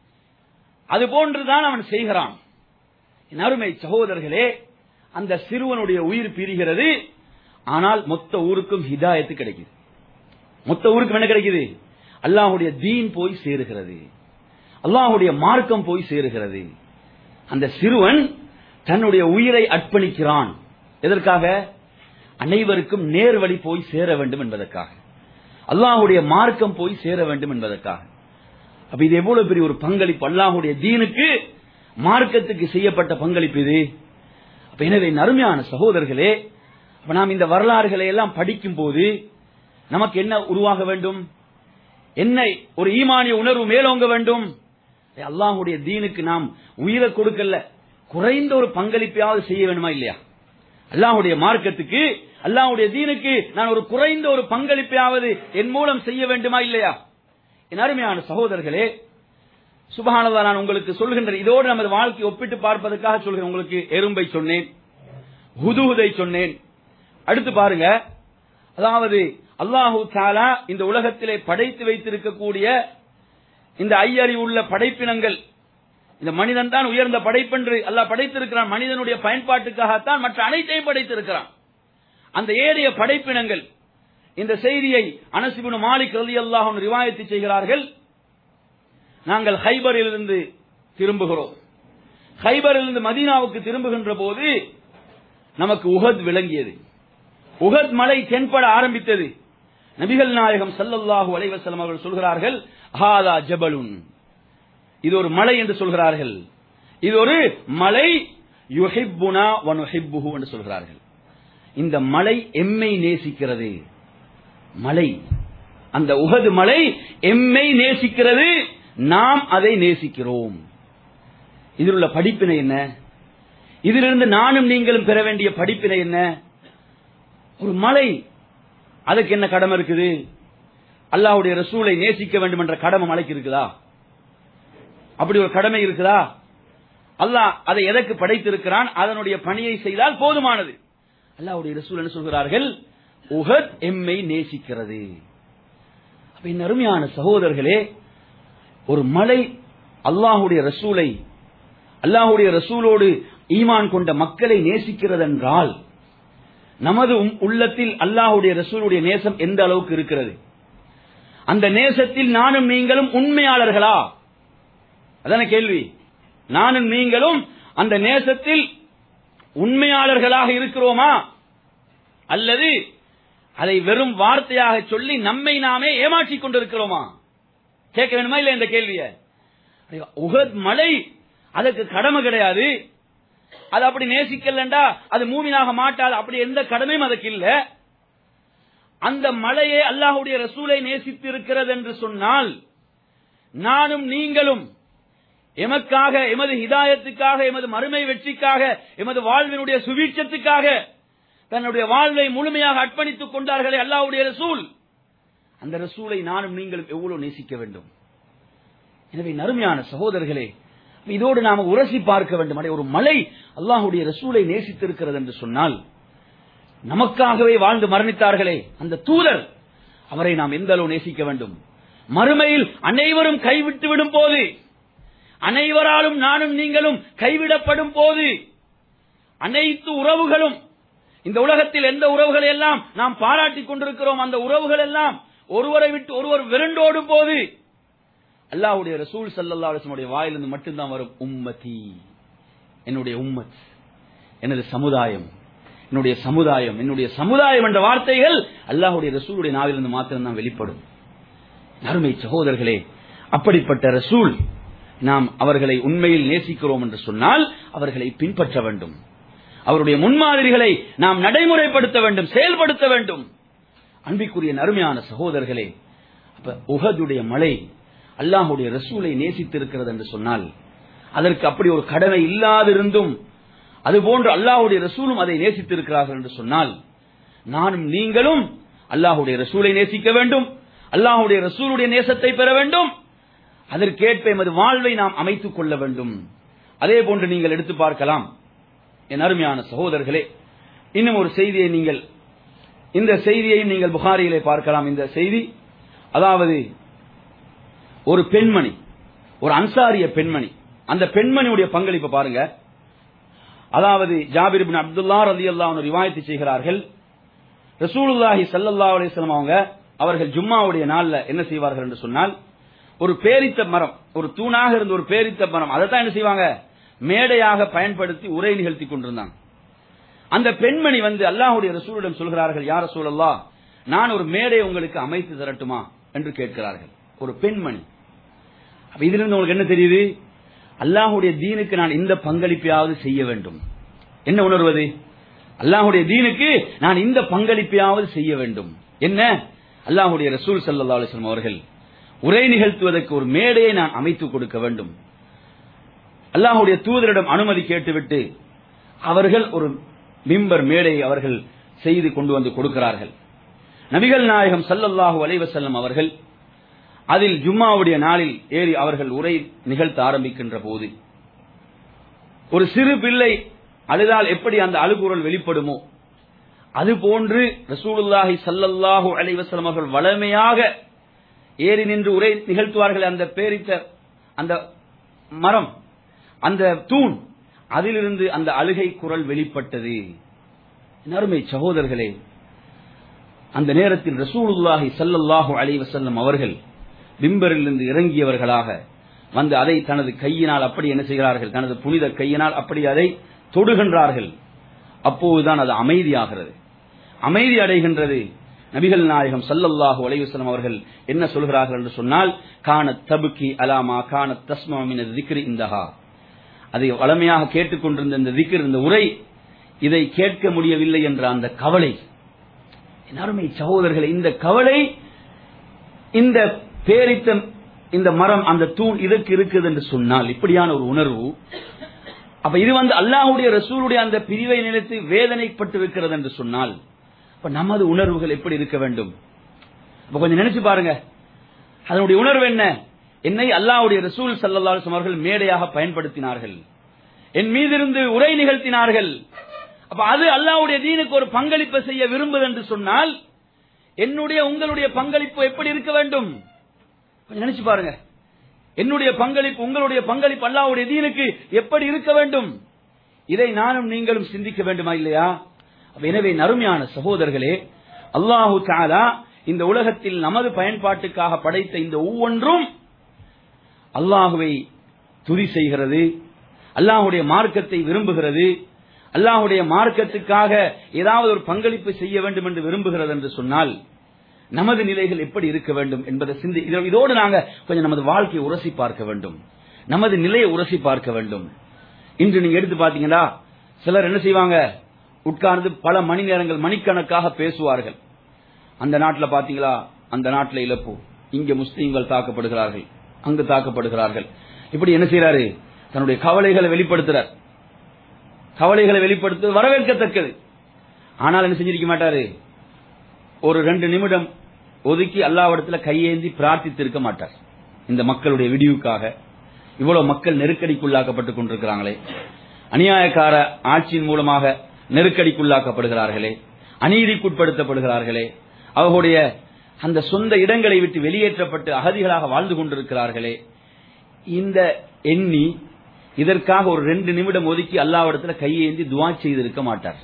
அது போன்றுதான் அவன் செய்கிறான் என் அருமை சகோதரர்களே அந்த சிறுவனுடைய உயிர் பிரிகிறது ஆனால் மொத்த ஊருக்கும் ஹிதாயத்து கிடைக்குது மொத்த ஊருக்கும் என்ன கிடைக்குது அல்லாஹ்வுடைய தீன் போய் சேருகிறது அல்லாஹ்வுடைய மார்க்கம் போய் சேருகிறது அந்த சிறுவன் தன்னுடைய உயிரை அர்ப்பணிக்கிறான் எதற்காக அனைவருக்கும் நேர்வழி போய் சேர வேண்டும் என்பதற்காக அல்லாஹ்வுடைய மார்க்கம் போய் சேர வேண்டும் என்பதற்காக அப்ப இது எவ்வளவு பெரிய ஒரு பங்களிப்பு அல்லாஹ்வுடைய தீனுக்கு மார்க்கத்துக்கு செய்யப்பட்ட பங்களிப்பு இது அப்ப எனவே நறுமையான சகோதரர்களே அப்ப நாம் இந்த வரலாறுகளை எல்லாம் படிக்கும் போது நமக்கு என்ன உருவாக வேண்டும் என்ன ஒரு ஈமானிய உணர்வு மேலோங்க வேண்டும் அல்லாஹ்வுடைய தீனுக்கு நாம் உயிரை கொடுக்கல குறைந்த ஒரு பங்களிப்பையாவது செய்ய வேண்டுமா இல்லையா அல்லாஹ்வுடைய மார்க்கத்துக்கு அல்லாஹ்வுடைய தீனுக்கு நான் ஒரு குறைந்த ஒரு பங்களிப்பையாவது என் மூலம் செய்ய வேண்டுமா இல்லையா என் அருமையான சகோதரர்களே சுபஹானதா நான் உங்களுக்கு சொல்கின்ற இதோடு நமது வாழ்க்கை ஒப்பிட்டு பார்ப்பதற்காக சொல்கிறேன் உங்களுக்கு எறும்பை சொன்னேன் ஹுதுஹுதை சொன்னேன் அடுத்து பாருங்க அதாவது அல்லாஹு தாலா இந்த உலகத்திலே படைத்து வைத்திருக்கக்கூடிய இந்த ஐயறி உள்ள படைப்பினங்கள் இந்த மனிதன் தான் உயர்ந்த படைப்பென்று அல்லாஹ் படைத்திருக்கிறான் மனிதனுடைய பயன்பாட்டுக்காகத்தான் மற்ற அனைத்தையும் படைத்திருக்கிறான் அந்த ஏறிய படைப்பினங்கள் இந்த செய்தியை அனசிபுன் மாலிக் ரலி அல்லாஹ் ரிவாயத்து செய்கிறார்கள் நாங்கள் ஹைபரிலிருந்து திரும்புகிறோம் ஹைபரிலிருந்து மதீனாவுக்கு திரும்புகின்ற போது நமக்கு உஹத் விளங்கியது உஹத் மலை தென்பட ஆரம்பித்தது நபிகள் நாயகம் ஸல்லல்லாஹு அலைஹி வஸல்லம் அவர்கள் சொல்கிறார்கள் ஹாதா ஜபலுன் இது ஒரு மலை என்று சொல்கிறார்கள் இது ஒரு மலை யுஹிப்புனா வ நுஹிப்புஹு என்று சொல்கிறார்கள் இந்த மலை எம்மை நேசிக்கிறது மலை அந்த உகது மலை எம்மை நேசிக்கிறது நாம் அதை நேசிக்கிறோம் இதில் உள்ள படிப்பினை என்ன இதிலிருந்து நானும் நீங்களும் பெற வேண்டிய படிப்பினை என்ன ஒரு மலை அதுக்கு என்ன கடமை இருக்குது அல்லாஹ்வுடைய ரசூலை நேசிக்க வேண்டும் என்ற கடமை மலைக்கு இருக்குதா அப்படி ஒரு கடமை இருக்குதா அல்லாஹ் அதை எதற்கு படைத்திருக்கிறான் அதனுடைய பணியை செய்தால் போதுமானது அல்லாஹ்வுடைய ரசூல் என்ன சொல்கிறார்கள் உஹத் எம்மை நேசிக்கிறது அப்ப என் அருமையான சகோதரர்களே ஒரு மலை அல்லாஹுடைய ரசூலை அல்லாஹுடைய ரசூலோடு ஈமான் கொண்ட மக்களை நேசிக்கிறது என்றால் நமது உம்- உள்ளத்தில் அல்லாஹுடைய ரசூலுடைய நேசம் எந்த அளவுக்கு இருக்கிறது அந்த நேசத்தில் நானும் நீங்களும் உண்மையாளர்களா அதான கேள்வி நானும் நீங்களும் அந்த நேசத்தில் உண்மையாளர்களாக இருக்கிறோமா அல்லது அதை வெறும் வார்த்தையாக சொல்லி நம்மை நாமே ஏமாற்றிக் கொண்டிருக்கிறோமா கேட்க வேணுமா இல்ல இந்த கேள்விய உகத் மலை அதுக்கு கடமை கிடையாது அது அப்படி நேசிக்கலண்டா அது மூமினாக மாட்டாது அப்படி எந்த கடமையும் அதுக்கு இல்ல அந்த மலையே அல்லாஹுடைய ரசூலை நேசித்து இருக்கிறது என்று சொன்னால் நானும் நீங்களும் எமக்காக எமது ஹிதாயத்துக்காக எமது மறுமை வெற்றிக்காக எமது வாழ்வினுடைய சுவீட்சத்துக்காக தன்னுடைய வாழ்வை முழுமையாக அர்ப்பணித்துக் கொண்டார்களே அல்லாஹ்வுடைய ரசூல் அந்த ரசூலை நானும் நீங்களும் எவ்வளவு நேசிக்க வேண்டும் எனவே நறுமையான சகோதரர்களே இதோடு நாம உரசி பார்க்க வேண்டும் அடே, ஒரு மலை அல்லாஹுடைய ரசூலை நேசித்திருக்கிறது என்று சொன்னால் நமக்காகவே வாழ்ந்து மரணித்தார்களே அந்த தூதர் அவரை நாம் எந்த அளவு நேசிக்க வேண்டும் மறுமையில் அனைவரும் கைவிட்டு விடும் போது அனைவராலும் நானும் நீங்களும் கைவிடப்படும் போது அனைத்து உறவுகளும் இந்த உலகத்தில் எந்த உறவுகளை எல்லாம் நாம் பாராட்டிக் கொண்டிருக்கிறோம் அந்த உறவுகள் எல்லாம் ஒருவரை விட்டு ஒருவர் விரண்டோடும் போது அல்லாஹ்வுடைய ரசூல் ஸல்லல்லாஹு அலைஹி வஸல்லம் வாயிலிருந்து மட்டும்தான் வரும் உம்மதி என்னுடைய உம்மத் எனது சமுதாயம் என்னுடைய சமுதாயம் என்னுடைய சமுதாயம் என்ற வார்த்தைகள் அல்லாஹ்வுடைய ரசூலுடைய நாவிலிருந்து மாத்திரம்தான் வெளிப்படும் அருமை சகோதரர்களே அப்படிப்பட்ட ரசூல் நாம் அவர்களை உண்மையில் நேசிக்கிறோம் என்று சொன்னால் அவர்களை பின்பற்ற வேண்டும் அவருடைய முன்மாதிரிகளை நாம் நடைமுறைப்படுத்த வேண்டும் செயல்படுத்த வேண்டும் அன்பிற்குரிய நறுமையான சகோதரர்களே அப்ப உஹதுடைய மலை அல்லாஹுடைய ரசூலை நேசித்திருக்கிறது என்று சொன்னால் அதற்கு அப்படி ஒரு கடமை இல்லாதிருந்தும் அதுபோன்று அல்லாஹுடைய ரசூலும் அதை நேசித்திருக்கிறார்கள் என்று சொன்னால் நானும் நீங்களும் அல்லாஹுடைய ரசூலை நேசிக்க வேண்டும் அல்லாஹுடைய ரசூலுடைய நேசத்தை பெற வேண்டும் அதற்கேற்ப எமது வாழ்வை நாம் அமைத்துக் கொள்ள வேண்டும் அதே போன்று நீங்கள் எடுத்து பார்க்கலாம் என் அருமையான சகோதரர்களே இன்னும் ஒரு செய்தியை நீங்கள் இந்த செய்தியை நீங்கள் புகாரியிலே பார்க்கலாம் இந்த செய்தி அதாவது ஒரு பெண்மணி ஒரு அன்சாரிய பெண்மணி அந்த பெண்மணியுடைய பங்களிப்பு பாருங்க அதாவது ஜாபிர் பின் அப்துல்லா ரதி அல்லாஹ் ரிவாயத்து செய்கிறார்கள் ரசூலுல்லாஹி ஸல்லல்லாஹு அலைஹி வஸல்லம் அவங்க அவர்கள் ஜும்மாவுடைய நாள்ல என்ன செய்வார்கள் என்று சொன்னால் ஒரு பேரித்த மரம் ஒரு தூணாக இருந்த ஒரு பேரித்த மரம் அதை தான் என்ன செய்வாங்க மேடையாக பயன்படுத்தி உரை நிகழ்த்தி கொண்டிருந்தாங்க அந்த பெண்மணி வந்து அல்லாஹ்வுடைய ரசூலிடம் சொல்கிறார்கள் யார் ரசூலல்லா நான் ஒரு மேடை உங்களுக்கு அமைத்து தரட்டுமா என்று கேட்கிறார்கள் ஒரு பெண்மணி அப்ப இதுல இருந்து உங்களுக்கு என்ன தெரியுது அல்லாஹ்வுடைய தீனுக்கு நான் இந்த பங்களிப்பையாவது செய்ய வேண்டும் என்ன உணர்வது அல்லாஹ்வுடைய தீனுக்கு நான் இந்த பங்களிப்பையாவது செய்ய வேண்டும் என்ன அல்லாஹ்வுடைய ரசூல் ஸல்லல்லாஹு அலைஹி வஸல்லம் அவர்கள் உரை நிகழ்த்துவதற்கு ஒரு மேடையை நான் அமைத்துக் கொடுக்க வேண்டும் அல்லாஹ்வுடைய தூதரிடம் அனுமதி கேட்டுவிட்டு அவர்கள் ஒரு மிம்பர் மேடையை அவர்கள் செய்து கொண்டு வந்து கொடுக்கிறார்கள் நபிகள் நாயகம் ஸல்லல்லாஹு அலைஹி வஸல்லம் அவர்கள் அதில் ஜும்மாவுடைய நாளில் ஏறி அவர்கள் உரை நிகழ்த்த ஆரம்பிக்கின்ற போது ஒரு சிறு பிள்ளை அழுதால் எப்படி அந்த அழுகுரல் வெளிப்படுமோ அது போன்று ரசூலுல்லாஹி ஸல்லல்லாஹு அலைஹி வஸல்லம் அவர்கள் வளமையாக ஏறி நின்று உரை நிகழ்த்துவார்கள் அந்த பேரித்த அந்த மரம் அந்த தூண் அதிலிருந்து அந்த அழுகை குரல் வெளிப்பட்டது என் அருமை சகோதரர்களே அந்த நேரத்தில் ரசூலுல்லாஹி ஸல்லல்லாஹு அலைஹி வஸல்லம் அவர்கள் பிம்பரிலிருந்து இறங்கியவர்களாக வந்து அதை தனது கையினால் அப்படி என்ன செய்கிறார்கள் தனது புனித கையினால் அப்படி அதை தொடுகின்றார்கள் அப்போதுதான் அது அமைதியாகிறது அமைதி அடைகின்றது நபிகள் நாயகம் ஸல்லல்லாஹு அலைஹி வஸல்லம் அவர்கள் என்ன சொல்கிறார்கள் என்று சொன்னால் கான தபுக்கி அலாமா கான தஸ்மா மின திக்ரி இந்தஹா அதை வளமையாக கேட்டுக்கொண்டிருந்த இந்த திக்ர் இந்த உரை இதை கேட்க முடியவில்லை என்ற அந்த கவலை என் அருமை சகோதரர்களே இந்த கவலை இந்த பேரித்த இந்த மரம் அந்த தூண் இதற்கு இருக்குது என்று சொன்னால் இப்படியான ஒரு உணர்வு அப்ப இது வந்து அல்லாஹ்வுடைய ரசூலுடைய அந்த பிரிவை நினைத்து வேதனைப்பட்டு இருக்கிறது என்று சொன்னால் அப்ப நமது உணர்வுகள் எப்படி இருக்க வேண்டும் அப்ப கொஞ்சம் நினைச்சு பாருங்க அதனுடைய உணர்வு என்ன என்னை அல்லாஹ்வுடைய ரசூல் ஸல்லல்லாஹு அலைஹி வஸல்லம் அவர்கள் மேடையாக பயன்படுத்தினார்கள் என் மீதிருந்து உரை நிகழ்த்தினார்கள் அப்ப அது அல்லாஹ்வுடைய தீனுக்கு ஒரு பங்களிப்பு செய்ய விரும்புது என்று சொன்னால் என்னுடைய உங்களுடைய பங்களிப்பு எப்படி இருக்க வேண்டும் கொஞ்சம் நினைச்சு பாருங்க என்னுடைய பங்களிப்பு உங்களுடைய பங்களிப்பு அல்லாஹ்வுடைய தீனுக்கு எப்படி இருக்க வேண்டும் இதை நானும் நீங்களும் சிந்திக்க வேண்டுமா இல்லையா அப்ப எனவே நறுமையான சகோதரர்களே அல்லாஹு தஆலா இந்த உலகத்தில் நமது பயன்பாட்டுக்காக படைத்த இந்த ஒவ்வொன்றும் அல்லாஹுவை துதி செய்கிறது அல்லாஹுடைய மார்க்கத்தை விரும்புகிறது அல்லாஹுடைய மார்க்கத்துக்காக ஏதாவது ஒரு பங்களிப்பு செய்ய வேண்டும் என்று விரும்புகிறது என்று சொன்னால் நமது நிலைகள் எப்படி இருக்க வேண்டும் என்பதை சிந்தி இதோ- இதோடு நாங்க கொஞ்சம் நமது வாழ்க்கையை உரசி பார்க்க வேண்டும் நமது நிலையை உரசி பார்க்க வேண்டும் இன்று நீங்க எடுத்து பாத்தீங்கன்னா சிலர் என்ன செய்வாங்க உட்கார்ந்து பல மணி நேரங்கள் மணிக்கணக்காக பேசுவார்கள் அந்த நாட்டில் பாத்தீங்களா அந்த நாட்டில் இழப்பு இங்க முஸ்லீம்கள் தாக்கப்படுகிறார்கள் அங்கு தாக்கப்படுகிறார்கள் இப்படி என்ன செய்யறாரு தன்னுடைய கவலைகளை வெளிப்படுத்துறார் கவலைகளை வெளிப்படுத்து வரவேற்கத்தக்கது ஆனால் என்ன செஞ்சிருக்க மாட்டாரு ஒரு ரெண்டு நிமிடம் ஒதுக்கி அல்லாவிடத்துல கையேந்தி பிரார்த்தித்து இருக்க மாட்டார் இந்த மக்களுடைய விடிவுக்காக இவ்வளவு மக்கள் நெருக்கடிக்குள்ளாக்கப்பட்டுக் கொண்டிருக்கிறாங்களே அநியாயக்கார ஆட்சியின் மூலமாக நெருக்கடிக்குள்ளாக்கப்படுகிறார்களே அநீதிக்குட்படுத்தப்படுகிறார்களே அவர்களுடைய அந்த சொந்த இடங்களை விட்டு வெளியேற்றப்பட்டு அகதிகளாக வாழ்ந்து கொண்டிருக்கிறார்களே இந்த எண்ணி இதற்காக ஒரு ரெண்டு நிமிடம் ஒதுக்கி அல்லாவிடத்துல கையேந்தி துவா செய்திருக்க மாட்டார்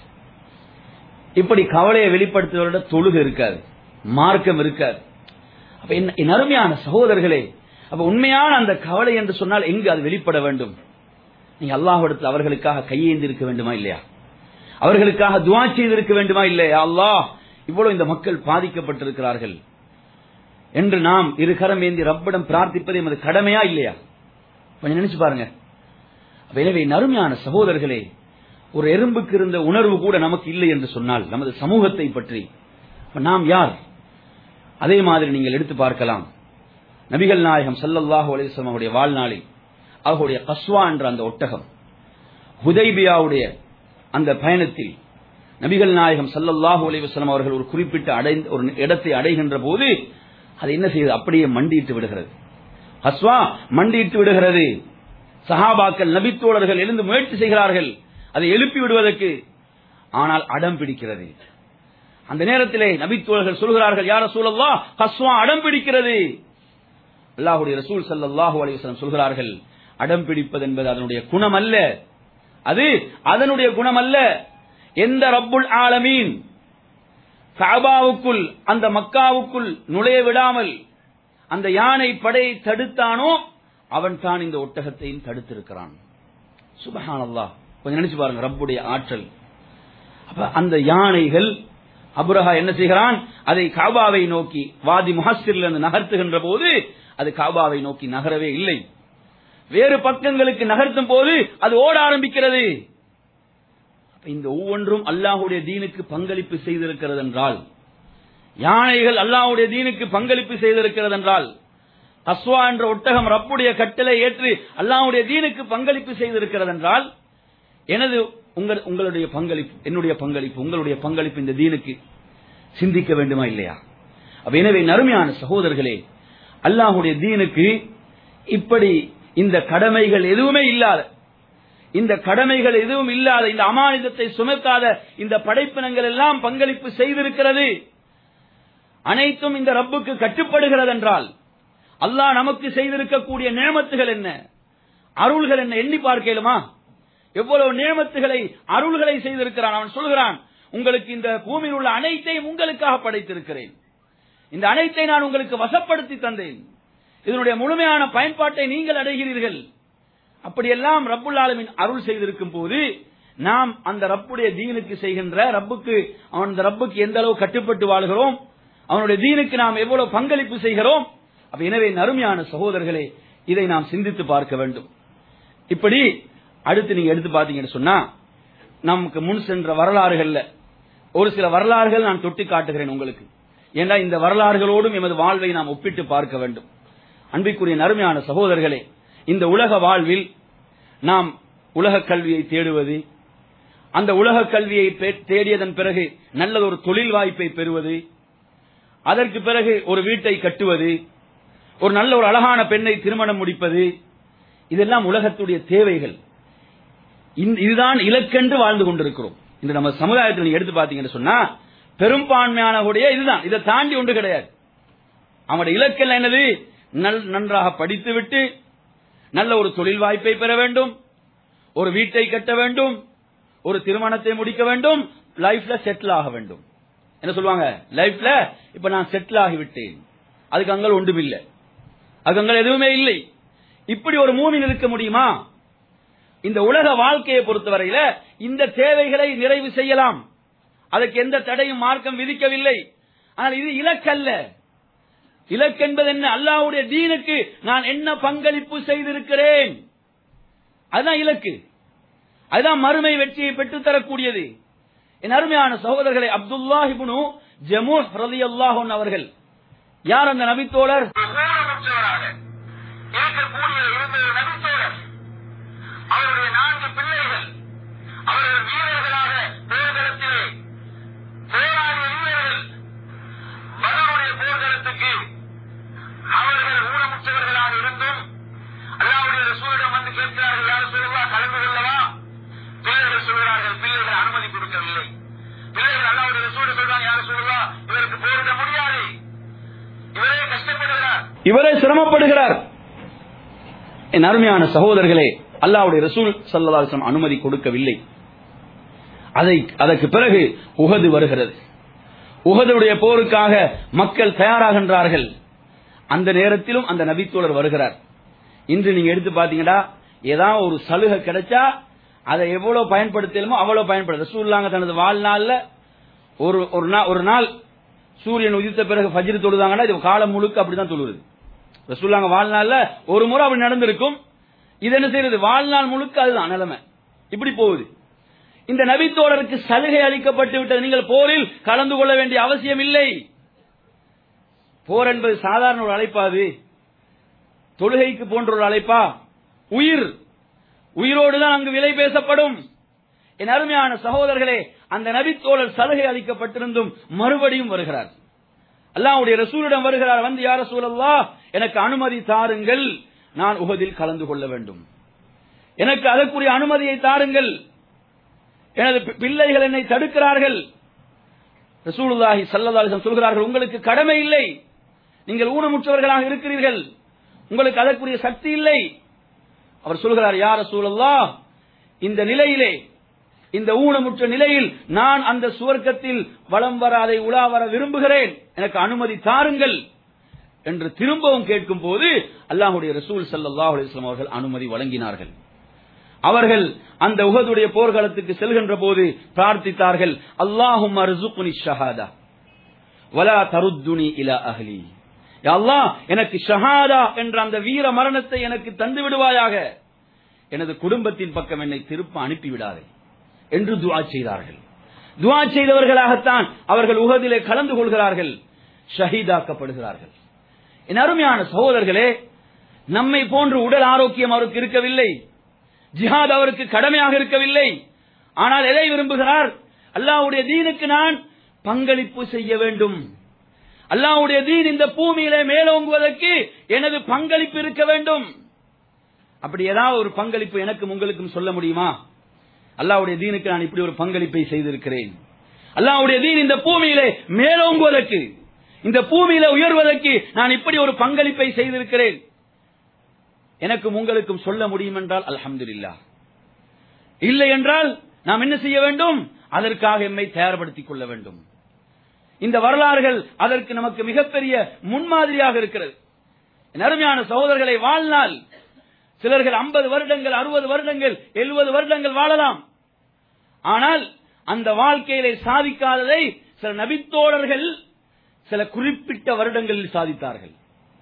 இப்படி கவலையை வெளிப்படுத்துவதோட தொழுகை இருக்காது மார்க்கம் இருக்காது அப்ப என்ன என் அருமையான சகோதரர்களே அப்ப உண்மையான அந்த கவலை என்று சொன்னால் எங்கு அது வெளிப்பட வேண்டும் நீங்க அல்லாஹ்விடத்தில் அவர்களுக்காக கையேந்தி இருக்க வேண்டுமா இல்லையா அவர்களுக்காக துவா செய்திருக்க வேண்டுமா இல்லையா அல்லாஹ் இவ்வளவு இந்த மக்கள் பாதிக்கப்பட்டிருக்கிறார்கள் என்று நாம் இரு கரம் ஏந்தி ரப்பிடம் பிரார்த்திப்பது எமது கடமையா இல்லையா கொஞ்சம் நினைச்சு பாருங்க அப்ப எனவே நறுமையான சகோதரர்களே ஒரு எறும்புக்கு இருந்த உணர்வு கூட நமக்கு இல்லை என்று சொன்னால் நமது சமூகத்தை பற்றி அப்ப நாம் யார் அதே மாதிரி நீங்கள் எடுத்து பார்க்கலாம் நபிகள் நாயகம் ஸல்லல்லாஹு அலைஹி வஸல்லம் அவருடைய வாழ்நாளில் அவருடைய கஸ்வா என்ற அந்த ஒட்டகம் ஹுதைபியாவுடைய அந்த பயணத்தில் நபிகள் நாயகம் ஸல்லல்லாஹு அலைஹி வஸல்லம் அவர்கள் ஒரு குறிப்பிட்ட அடைந்த ஒரு இடத்தை அடைகின்ற போது அது என்ன செய்யுது அப்படியே மண்டியிட்டு விடுகிறது ஹஸ்வா மண்டியிட்டு விடுகிறது சஹாபாக்கள் நபித்தோழர்கள் எழுந்து முயற்சி செய்கிறார்கள் அதை எழுப்பி விடுவதற்கு ஆனால் அடம் பிடிக்கிறது அந்த நேரத்திலே நபித்தோழர்கள் சொல்கிறார்கள் யார சூழல்லா ஹஸ்வா அடம் பிடிக்கிறது அல்லாஹுடைய ரசூல் ஸல்லல்லாஹு அலைஹி வஸல்லம் சொல்கிறார்கள் அடம் பிடிப்பது என்பது அதனுடைய குணம் அல்ல அது அதனுடைய குணம் அல்ல எந்த ரப்புல் ஆலமீன் கஅபாவுக்குள் அந்த மக்காவுக்குள் நுழைய விடாமல் அந்த யானை படையை தடுத்தானோ அவன் தான் இந்த ஒட்டகத்தையும் தடுத்திருக்கிறான் சுபஹானல்லாஹ் கொஞ்சம் நினைச்சு பாருங்க ரப்புடைய ஆற்றல் அப்ப அந்த யானைகள் அபுரஹா என்ன செய்கிறான் அதை காபாவை நோக்கி வாதி முஹஸ்ஸிரில் இருந்து நகர்த்துகின்ற போது அது காபாவை நோக்கி நகரவே இல்லை வேறு பக்கங்களுக்கு நகர்த்தும் போது அது ஓட ஆரம்பிக்கிறது அப்ப இந்த ஒவ்வொன்றும் அல்லாஹுடைய தீனுக்கு பங்களிப்பு செய்திருக்கிறது என்றால் யானைகள் அல்லாஹுடைய தீனுக்கு பங்களிப்பு செய்திருக்கிறது என்றால் அஸ்வா என்ற ஒட்டகம் ரப்புடைய கட்டளை ஏற்று அல்லாஹுடைய தீனுக்கு பங்களிப்பு செய்திருக்கிறது என்றால் எனது உங்கள் உங்களுடைய பங்களிப்பு என்னுடைய பங்களிப்பு உங்களுடைய பங்களிப்பு இந்த தீனுக்கு சிந்திக்க வேண்டுமா இல்லையா அப்ப எனவே நறுமையான சகோதரர்களே அல்லாஹுடைய தீனுக்கு இப்படி இந்த கடமைகள் எதுவுமே இல்லாத இந்த கடமைகள் எதுவும் இல்லாத இந்த அமானிதத்தை சுமக்காத இந்த படைப்பினங்கள் எல்லாம் பங்களிப்பு செய்திருக்கிறது அனைத்தும் இந்த ரப்புக்கு கட்டுப்படுகிறது என்றால் அல்லாஹ் நமக்கு செய்திருக்கக்கூடிய நேமத்துகள் என்ன அருள்கள் என்ன எண்ணி பார்க்கலுமா எவ்வளவு நேமத்துகளை அருள்களை செய்திருக்கிறான் அவன் சொல்கிறான் உங்களுக்கு இந்த பூமியில் உள்ள அனைத்தையும் உங்களுக்காக படைத்திருக்கிறேன் இந்த அனைத்தை நான் உங்களுக்கு வசப்படுத்தி தந்தேன் இதனுடைய முழுமையான பயன்பாட்டை நீங்கள் அடைகிறீர்கள் அப்படியெல்லாம் ரப்புல் ஆலமின் அருள் செய்திருக்கும் போது நாம் அந்த ரப்புடைய தீனுக்கு செய்கின்ற ரப்புக்கு அவன் அந்த ரப்புக்கு எந்த அளவு கட்டுப்பட்டு வாழ்கிறோம் அவனுடைய தீனுக்கு நாம் எவ்வளவு பங்களிப்பு செய்கிறோம் அப்ப எனவே நறுமையான சகோதரர்களே இதை நாம் சிந்தித்து பார்க்க வேண்டும் இப்படி அடுத்து நீங்க எடுத்து பாத்தீங்கன்னு சொன்னா நமக்கு முன் சென்ற வரலாறுகள்ல ஒரு சில வரலாறுகள் நான் தொட்டி காட்டுகிறேன் உங்களுக்கு ஏன்னா இந்த வரலாறுகளோடும் எமது வாழ்வை நாம் ஒப்பிட்டு பார்க்க வேண்டும் அன்பிற்குரிய நறுமையான சகோதரர்களே இந்த உலக வாழ்வில் நாம் உலக கல்வியை தேடுவது அந்த உலக கல்வியை பெ- தேடியதன் பிறகு நல்ல ஒரு தொழில் வாய்ப்பை பெறுவது அதற்கு பிறகு ஒரு வீட்டை கட்டுவது ஒரு நல்ல ஒரு அழகான பெண்ணை திருமணம் முடிப்பது இதெல்லாம் உலகத்துடைய தேவைகள் இந்த- இதுதான் இலக்கென்று வாழ்ந்து கொண்டிருக்கிறோம் இந்த நம்ம சமுதாயத்தில் நீங்க எடுத்து பாத்தீங்கன்னு சொன்னா பெரும்பான்மையானவுடைய இதுதான் இதை தாண்டி ஒன்று கிடையாது அவங்களுடைய இலக்கெல்லாம் என்னது நல்- நன்றாக படித்துவிட்டு நல்ல ஒரு தொழில் வாய்ப்பை பெற வேண்டும் ஒரு வீட்டை கட்ட வேண்டும் ஒரு திருமணத்தை முடிக்க வேண்டும் லைஃப்ல செட்டில் ஆக வேண்டும் என்ன சொல்லுவாங்க லைஃப்ல இப்ப நான் செட்டில் ஆகிவிட்டேன் அதுக்கு அங்கள் ஒன்றுமில்லை அதுக்கு அங்கள் எதுவுமே இல்லை இப்படி ஒரு மூமின் இருக்க முடியுமா இந்த உலக வாழ்க்கையை பொறுத்தவரையில இந்த தேவைகளை நிறைவு செய்யலாம் அதற்கு எந்த தடையும் மார்க்கம் விதிக்கவில்லை ஆனால் இது இலக்கல்ல இலக்கு என்பது என்ன அல்லாஹ்வுடைய தீனுக்கு நான் என்ன பங்களிப்பு செய்திருக்கிறேன் அதுதான் இலக்கு அதுதான் மறுமை வெற்றியை பெற்றுத்தரக்கூடியது என் அருமையான சகோதரர்களை அப்துல்லாஹிபுனு ஜமு ரலியல்லாஹு அவர்கள் யார் அந்த நபித்தோழர் ஊனமுற்றவராக இருக்கக்கூடிய இருந்த ஒரு நபித்தோழர் அவருடைய நான்கு பிள்ளைகள் அவர்கள் வீரர்களாக போர்க்களத்திலே போராடிய வீரர்கள் பலருடைய போர்க்களத்துக்கு அவர்கள் ஊனமுற்றவர்களாக இருந்தும் அல்லாவுடைய ரசூலிடம் வந்து கேட்கிறார்கள் யார் சொல்லுவா கலந்து கொள்ளவா பிள்ளைகள் சொல்கிறார்கள் பிள்ளைகள் அனுமதி கொடுக்கவில்லை பிள்ளைகள் அல்லாவுடைய ரசூலை சொல்றாங்க யார் சொல்லுவா இவருக்கு போரிட முடியாது இவரே கஷ்டப்படுகிறார் இவரே சிரமப்படுகிறார் என் அருமையான சகோதரர்களே அல்லாஹ்வுடைய ரசூல் ஸல்லல்லாஹு அலைஹி வஸல்லம் அனுமதி கொடுக்கவில்லை அதை அதற்கு பிறகு உஹது வருகிறது உஹதுடைய போருக்காக மக்கள் தயாராகின்றார்கள் அந்த நேரத்திலும் அந்த நபித்தோழர் வருகிறார் இன்று நீங்க எடுத்து பாத்தீங்கன்னா ஏதாவது ஒரு சலுகை கிடைச்சா அதை எவ்வளவு பயன்படுத்தலுமோ அவ்வளவு பயன்படுத்த ரசூல்லாங்க தனது வாழ்நாள்ல ஒரு ஒரு நாள் ஒரு நாள் சூரியன் உதித்த பிறகு ஃபஜ்ர் தொழுதாங்கன்னா இது காலம் முழுக்க அப்படிதான் தொழுது ரசூல்லாங்க வாழ்நாள்ல ஒரு முறை அப்படி நடந்திருக்கும் இது என்ன செய்யறது வாழ்நாள் முழுக்க அதுதான் நிலைமை இப்படி போகுது இந்த நபித்தோழருக்கு சலுகை அளிக்கப்பட்டு விட்டது நீங்கள் போரில் கலந்து கொள்ள வேண்டிய அவசியம் இல்லை போர் என்பது சாதாரண ஒரு அழைப்பாது தொழுகைக்கு போன்ற ஒரு அழைப்பா உயிர் உயிரோடு தான் அங்கு விலை பேசப்படும் என் அருமையான சகோதரர்களே அந்த நபித்தோழர் சலுகை அளிக்கப்பட்டிருந்தும் மறுபடியும் வருகிறார் அல்லாஹ்வுடைய ரசூலிடம் வருகிறார் வந்து யார சூழல்லா எனக்கு அனுமதி தாருங்கள் நான் உகதில் கலந்து கொள்ள வேண்டும் எனக்கு அதற்குரிய அனுமதியை தாருங்கள் எனது பி- பிள்ளைகள் என்னை தடுக்கிறார்கள் ரசூலுல்லாஹி ஸல்லல்லாஹு அலைஹி வஸல்லம் சொல்கிறார்கள் உங்களுக்கு கடமை இல்லை நீங்கள் ஊனமுற்றவர்களாக இருக்கிறீர்கள் உங்களுக்கு அதற்குரிய சக்தி இல்லை அவர் சொல்கிறார் யார் ரசூலுல்லாஹ் இந்த நிலையிலே இந்த ஊனமுற்ற நிலையில் நான் அந்த சுவர்க்கத்தில் வலம் வர அதை உலா வர விரும்புகிறேன் எனக்கு அனுமதி தாருங்கள் என்று திரும்பவும் கேட்கும் போது அல்லாஹுடைய ரசூல் ஸல்லல்லாஹு அலைஹி வஸல்லம் அவர்கள் அனுமதி வழங்கினார்கள் அவர்கள் அந்த உகதுடைய போர்க்களத்துக்கு செல்கின்ற போது பிரார்த்தித்தார்கள் அல்லாஹும் அர்சுக்னி ஷஹாதா வலா தருத்துனி இலா அஹ்லி யா அல்லாஹ் எனக்கு ஷஹாதா என்ற அந்த வீர மரணத்தை எனக்கு தந்து விடுவாயாக எனது குடும்பத்தின் பக்கம் என்னை திருப்ப அனுப்பிவிடாதே என்று துஆ செய்தார்கள் துஆ செய்தவர்களாகத்தான் அவர்கள் உகதிலே கலந்து கொள்கிறார்கள் ஷஹீதாக்கப்படுகிறார்கள் என் அருமையான சகோதரர்களே நம்மை போன்று உடல் ஆரோக்கியம் அவருக்கு இருக்கவில்லை ஜிஹாத் அவருக்கு கடமையாக இருக்கவில்லை ஆனால் எதை விரும்புகிறார் அல்லாஹ்வுடைய தீனுக்கு நான் பங்களிப்பு செய்ய வேண்டும் அல்லாஹ்வுடைய தீன் இந்த பூமியிலே மேலோங்குவதற்கு எனது பங்களிப்பு இருக்க வேண்டும் அப்படி ஏதாவது ஒரு பங்களிப்பு எனக்கும் உங்களுக்கும் சொல்ல முடியுமா அல்லாஹ்வுடைய தீனுக்கு நான் இப்படி ஒரு பங்களிப்பை செய்திருக்கிறேன் அல்லாஹ்வுடைய தீன் இந்த பூமியிலே மேலோங்குவதற்கு இந்த பூமியில உயர்வதற்கு நான் இப்படி ஒரு பங்களிப்பை செய்திருக்கிறேன் எனக்கும் உங்களுக்கும் சொல்ல முடியும் என்றால் அல்ஹம்துலில்லாஹ் இல்லை என்றால் நாம் என்ன செய்ய வேண்டும் அதற்காக எம்மை தயார்படுத்திக் கொள்ள வேண்டும் இந்த வரலாறுகள் அதற்கு நமக்கு மிகப்பெரிய முன்மாதிரியாக இருக்கிறது என் அருமையான சகோதரர்களை வாழ்நாள் சிலர்கள் 50 வருடங்கள் அறுபது வருடங்கள் எழுபது வருடங்கள் வாழலாம் ஆனால் அந்த வாழ்க்கையிலே சாதிக்காததை சில நபித்தோழர்கள் சில குறிப்பிட்ட வருடங்களில் சாதித்தார்கள்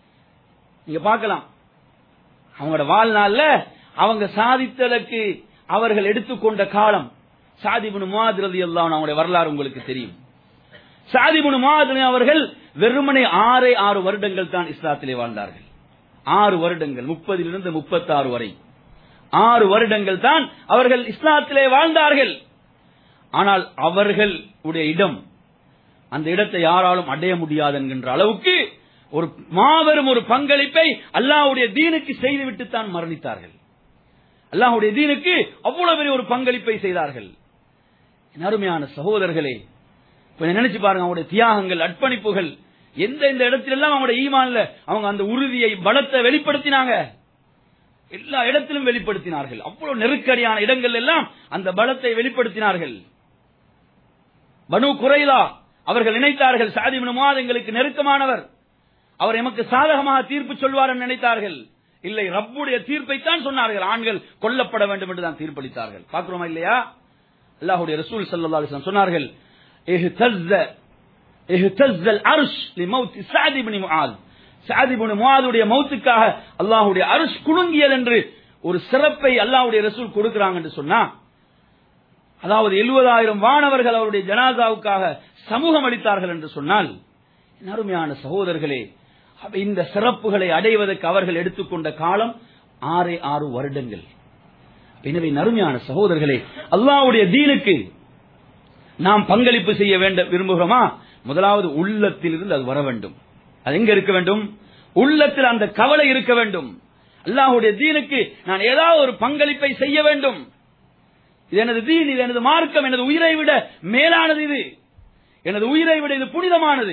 நீங்க பார்க்கலாம் அவங்களோட வாழ்நாள்ல அவங்க சாதித்ததற்கு அவர்கள் எடுத்துக்கொண்ட காலம் சாதிபுனு மாதிரதி எல்லாம் அவங்களுடைய வரலாறு உங்களுக்கு தெரியும் சாதிபுனு மாதிரி அவர்கள் வெறுமனே ஆறே ஆறு வருடங்கள் தான் இஸ்லாத்திலே வாழ்ந்தார்கள் ஆறு வருடங்கள் முப்பதிலிருந்து முப்பத்தாறு வரை ஆறு வருடங்கள் தான் அவர்கள் இஸ்லாத்திலே வாழ்ந்தார்கள் ஆனால் அவர்களுடைய இடம் அந்த இடத்தை யாராலும் அடைய முடியாது என்கின்ற அளவுக்கு ஒரு மாபெரும் ஒரு பங்களிப்பை அல்லாஹ்வுடைய தீனுக்கு செய்துவிட்டு தான் மரணித்தார்கள் அல்லாஹ்வுடைய தீனுக்கு அவ்வளவு பெரிய ஒரு பங்களிப்பை செய்தார்கள் என் அருமையான சகோதரர்களே கொஞ்சம் நினைச்சு பாருங்க அவங்களுடைய தியாகங்கள் அர்ப்பணிப்புகள் எந்த எந்த இடத்திலெல்லாம் அவங்களுடைய ஈமான்ல அவங்க அந்த உறுதியை பலத்தை வெளிப்படுத்தினாங்க எல்லா இடத்திலும் வெளிப்படுத்தினார்கள் அவ்வளவு நெருக்கடியான இடங்கள் எல்லாம் அந்த பலத்தை வெளிப்படுத்தினார்கள் பனு குறைலா அவர்கள் நினைத்தார்கள் சாதி முவாத் எங்களுக்கு நெருக்கமானவர் அவர் எமக்கு சாதகமாக தீர்ப்பு சொல்வார் என்று நினைத்தார்கள் இல்லை ரப்புடைய தீர்ப்பைத்தான் சொன்னார்கள் ஆண்கள் கொல்லப்பட வேண்டும் என்று தான் தீர்ப்பளித்தார்கள் பார்க்கிறோமா இல்லையா அல்லாஹுடைய ரசூல் ஸல்லல்லாஹு அலைஹி வஸல்லம் சொன்னார்கள் இஹ்தஸ்ஸ இஹ்தஸ்ஸல் அர்ஷ் லிமௌத் சஅத் இப்னு முஆத் சஅத் இப்னு முஆதுடைய மௌத்துக்காக அல்லாஹ்வுடைய அர்ஷ் குலுங்கியது என்று ஒரு சிறப்பை அல்லாஹ்வுடைய ரசூல் கொடுக்கிறாங்க என்று சொன்னா அதாவது எழுபதாயிரம் வானவர்கள் அவருடைய ஜனாதாவுக்காக சமூகம் அளித்தார்கள் என்று சொன்னால் என் அருமையான சகோதரர்களே அப்ப இந்த சிறப்புகளை அடைவதற்கு அவர்கள் எடுத்துக்கொண்ட காலம் ஆறே ஆறு வருடங்கள் எனவே நறுமையான சகோதரர்களே அல்லாஹ்வுடைய தீனுக்கு நாம் பங்களிப்பு செய்ய வேண்ட விரும்புகிறோமா முதலாவது உள்ளத்தில் இருந்து அது வர வேண்டும் அது எங்க இருக்க வேண்டும் உள்ளத்தில் அந்த கவலை இருக்க வேண்டும் அல்லாஹ்வுடைய தீனுக்கு நான் ஏதாவது ஒரு பங்களிப்பை செய்ய வேண்டும் இது எனது தீன் இது எனது மார்க்கம் எனது உயிரை விட மேலானது இது எனது உயிரை விட இது புனிதமானது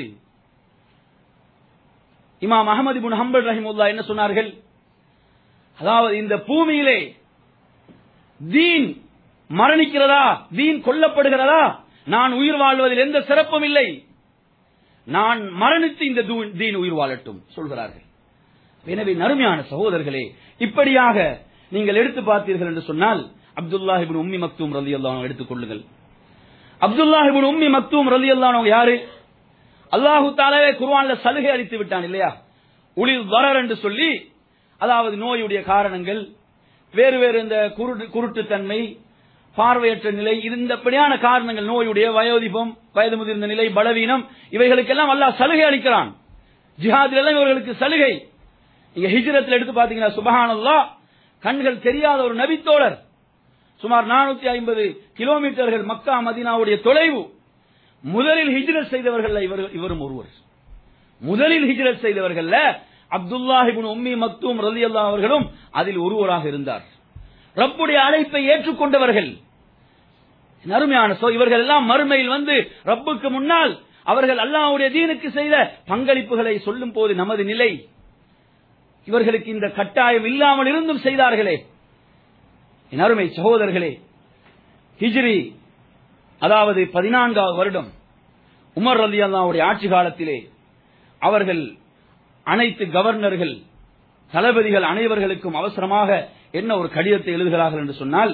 இமாம் அகமது இப்னு ஹம்பல் ரஹிமுல்லா என்ன சொன்னார்கள் அதாவது இந்த பூமியிலே தீன் மரணிக்கிறதா தீன் கொல்லப்படுகிறதா நான் உயிர் வாழ்வதில் எந்த சிறப்பும் இல்லை நான் மரணித்து இந்த தூ- தீன் உயிர் வாழட்டும் சொல்கிறார்கள் எனவே நறுமையான சகோதரர்களே இப்படியாக நீங்கள் எடுத்து பார்த்தீர்கள் என்று சொன்னால் அப்துல்லாஹ் இப்னு உம்மி மக்தூம் ரலியல்லாஹு அன்ஹு எடுத்துக் கொள்ளுங்கள் அப்துல்லாஹ் இப்னு உம்மி மக்தூம் ரலியல்லாஹு அன்ஹு யாரு அல்லாஹு தாலாவே குர்ஆன்ல சலுகை அளித்து விட்டான் இல்லையா உளில் வரர் என்று சொல்லி அதாவது நோயுடைய காரணங்கள் வேறு வேறு இந்த குருட்டு குருட்டுத்தன்மை பார்வையற்ற நிலை இருந்தபடியான காரணங்கள் நோயுடைய வயோதிபம் வயது முதிர்ந்த நிலை பலவீனம் இவைகளுக்கெல்லாம் அல்லாஹ் சலுகை அளிக்கிறான் ஜிஹாதில் எல்லாம் இவர்களுக்கு சலுகை நீங்க ஹிஜ்ரத்தில் எடுத்து பாத்தீங்கன்னா சுபஹானல்லாஹ் கண்கள் தெரியாத ஒரு நபித்தோழர் சுமார் நானூத்தி ஐம்பது கிலோமீட்டர்கள் மக்கா மதீனாவுடைய தொலைவு முதலில் ஹிஜ்ரத் செய்தவர்கள் இவர் இவரும் ஒருவர் முதலில் ஹிஜ்ரத் செய்தவர்கள் அப்துல்லாஹிபின் உம்மி மக்தூம் ரலியல்லாஹு அவர்களும் அதில் ஒருவராக இருந்தார் ரப்புடைய அழைப்பை ஏற்றுக்கொண்டவர்கள் என் அருமையான சோ இவர்கள் எல்லாம் மறுமையில் வந்து ரப்புக்கு முன்னால் அவர்கள் அல்லாஹ்வுடைய தீனுக்கு செய்த பங்களிப்புகளை சொல்லும் போது நமது நிலை இவர்களுக்கு இந்த கட்டாயம் இல்லாமல் இருந்தும் செய்தார்களே என் அருமை சகோதரர்களே ஹிஜ்ரி அதாவது பதினான்காவது வருடம் உமர் ரலி அல்லாவுடைய ஆட்சி காலத்திலே அவர்கள் அனைத்து கவர்னர்கள் தளபதிகள் அனைவர்களுக்கும் அவசரமாக என்ன ஒரு கடிதத்தை எழுதுகிறார்கள் என்று சொன்னால்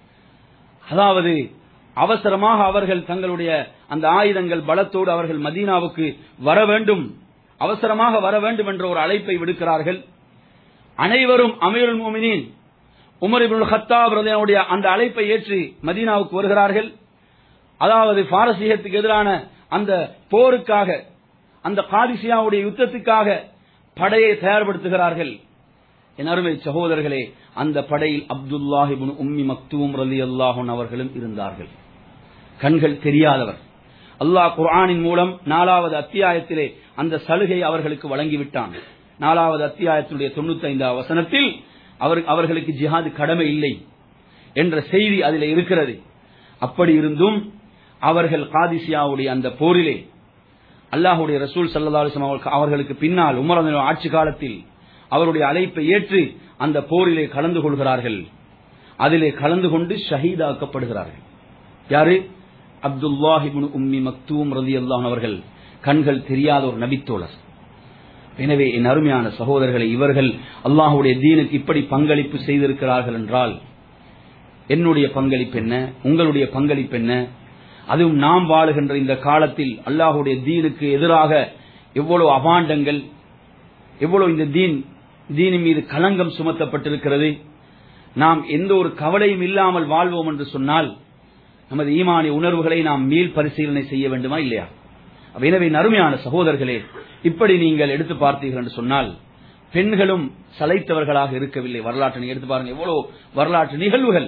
அதாவது அவசரமாக அவர்கள் தங்களுடைய அந்த ஆயுதங்கள் பலத்தோடு அவர்கள் மதீனாவுக்கு வர வேண்டும் அவசரமாக வர வேண்டும் என்ற ஒரு அழைப்பை விடுக்கிறார்கள் அனைவரும் அமீருல் மோமினின் உமர் இப்னுல் ஹத்தாப் ரலியல்லாஹுடைய அந்த அழைப்பை ஏற்று மதீனாவுக்கு வருகிறார்கள் அதாவது பாரசீகத்துக்கு எதிரான அந்த போருக்காக அந்த காதிசியாவுடைய யுத்தத்துக்காக படையை தயார்படுத்துகிறார்கள் என் அருமை சகோதரர்களே அந்த படையில் அப்துல்லாஹிபின் உம்மி மக்தூம் ரலி அல்லாஹன் அவர்களும் இருந்தார்கள் கண்கள் தெரியாதவர் அல்லாஹ் குர்ஆனின் மூலம் நாலாவது அத்தியாயத்திலே அந்த சலுகை அவர்களுக்கு வழங்கிவிட்டான் நாலாவது அத்தியாயத்தினுடைய தொண்ணூத்தி ஐந்தாவது வசனத்தில் அவர் அவர்களுக்கு ஜிஹாது கடமை இல்லை என்ற செய்தி அதில் இருக்கிறது அப்படி இருந்தும் அவர்கள் காதிசியாவுடைய அந்த போரிலே அல்லாஹுடைய ரசூல் சல்லா அலிஸ்லாம் அவர்களுக்கு பின்னால் உமரது ஆட்சி காலத்தில் அவருடைய அழைப்பை ஏற்று அந்த போரிலே கலந்து கொள்கிறார்கள் அதிலே கலந்து கொண்டு ஷஹீதாக்கப்படுகிறார்கள் யாரு அப்துல்லாஹிபுன் உம்மி மக்தூம் ரதி அல்லாஹ் அவர்கள் கண்கள் தெரியாத ஒரு நபித்தோழர் எனவே என் அருமையான சகோதரர்களை இவர்கள் அல்லாஹுடைய தீனுக்கு இப்படி பங்களிப்பு செய்திருக்கிறார்கள் என்றால் என்னுடைய பங்களிப்பு என்ன உங்களுடைய பங்களிப்பு என்ன அதுவும் நாம் வாழுகின்ற இந்த காலத்தில் அல்லாஹுடைய தீனுக்கு எதிராக எவ்வளவு அபாண்டங்கள் எவ்வளவு இந்த தீன் தீனின் மீது களங்கம் சுமத்தப்பட்டிருக்கிறது நாம் எந்த ஒரு கவலையும் இல்லாமல் வாழ்வோம் என்று சொன்னால் நமது ஈமானிய உணர்வுகளை நாம் மீள் பரிசீலனை செய்ய வேண்டுமா இல்லையா அப்ப எனவே நறுமையான சகோதரர்களே இப்படி நீங்கள் எடுத்து பார்த்தீர்கள் என்று சொன்னால் பெண்களும் சளைத்தவர்களாக இருக்கவில்லை வரலாற்றை நீங்க எடுத்து பாருங்க எவ்வளவு வரலாற்று நிகழ்வுகள்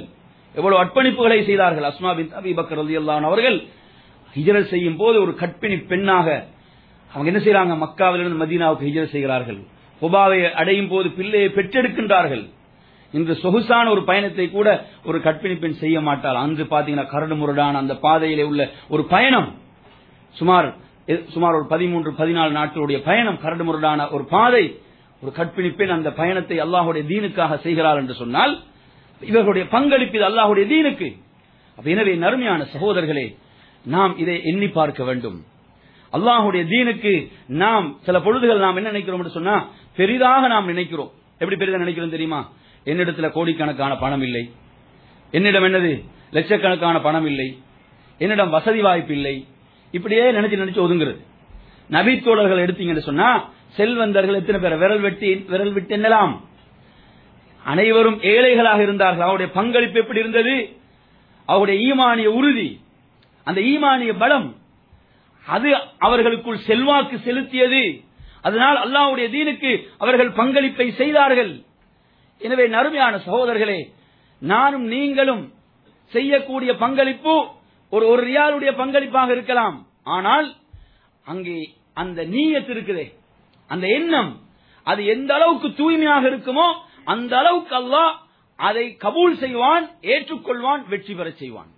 எவ்வளவு அர்ப்பணிப்புகளை செய்தார்கள் அஸ்மா பின் அபி பக்கர் ரலியல்லாஹு அன்ஹு அவர்கள் ஹிஜ்ரத் செய்யும் போது ஒரு கற்பிணி பெண்ணாக அவங்க என்ன செய்றாங்க மக்காவிலிருந்து மதீனாவுக்கு ஹிஜ்ரத் செய்கிறார்கள் குபாவை அடையும் போது பிள்ளையை பெற்றெடுக்கின்றார்கள் இன்று சொகுசான ஒரு பயணத்தை கூட ஒரு கற்பிணி பெண் செய்ய மாட்டாள் அன்று பாத்தீங்கன்னா கரடு முரடான அந்த பாதையிலே உள்ள ஒரு பயணம் சுமார் எ- சுமார் ஒரு பதிமூன்று பதினாலு நாட்களுடைய பயணம் கரடு முரடான ஒரு பாதை ஒரு கற்பிணி பெண் அந்த பயணத்தை அல்லாஹுடைய தீனுக்காக செய்கிறாள் என்று சொன்னால் இவர்களுடைய பங்களிப்பு இது அல்லாஹுடைய தீனுக்கு அப்ப எனவே நறுமையான சகோதரர்களே நாம் இதை எண்ணி பார்க்க வேண்டும் அல்லாஹுடைய தீனுக்கு நாம் சில பொழுதுகள் நாம் என்ன நினைக்கிறோம் என்று சொன்னா பெரிதாக நாம் நினைக்கிறோம் எப்படி பெரிதாக நினைக்கிறோம் தெரியுமா என்னிடத்துல கோடிக்கணக்கான பணம் இல்லை என்னிடம் என்னது லட்சக்கணக்கான பணம் இல்லை என்னிடம் வசதி வாய்ப்பு இல்லை இப்படியே நினைச்சு நினைச்சு ஒதுங்குறது நபித்தோழர்கள் எடுத்தீங்கன்னு சொன்னா செல்வந்தர்கள் எத்தனை பேர் விரல் வெட்டி விரல் விட்டு எண்ணலாம் அனைவரும் ஏழைகளாக இருந்தார்கள் அவருடைய பங்களிப்பு எப்படி இருந்தது அவருடைய ஈமானிய உறுதி அந்த ஈமானிய பலம் அது அவர்களுக்குள் செல்வாக்கு செலுத்தியது அதனால் அல்லாஹ்வுடைய தீனுக்கு அவர்கள் பங்களிப்பை செய்தார்கள் எனவே நறுமையான சகோதரர்களே நானும் நீங்களும் செய்யக்கூடிய பங்களிப்பு ஒரு ஒரு ரியாலுடைய பங்களிப்பாக இருக்கலாம் ஆனால் அங்கே அந்த நீயத் இருக்குதே அந்த எண்ணம் அது எந்த அளவுக்கு தூய்மையாக இருக்குமோ அந்த அளவுக்கு அல்லாஹ் அதை கபூல் செய்வான் ஏற்றுக்கொள்வான் வெற்றி பெறச் செய்வான்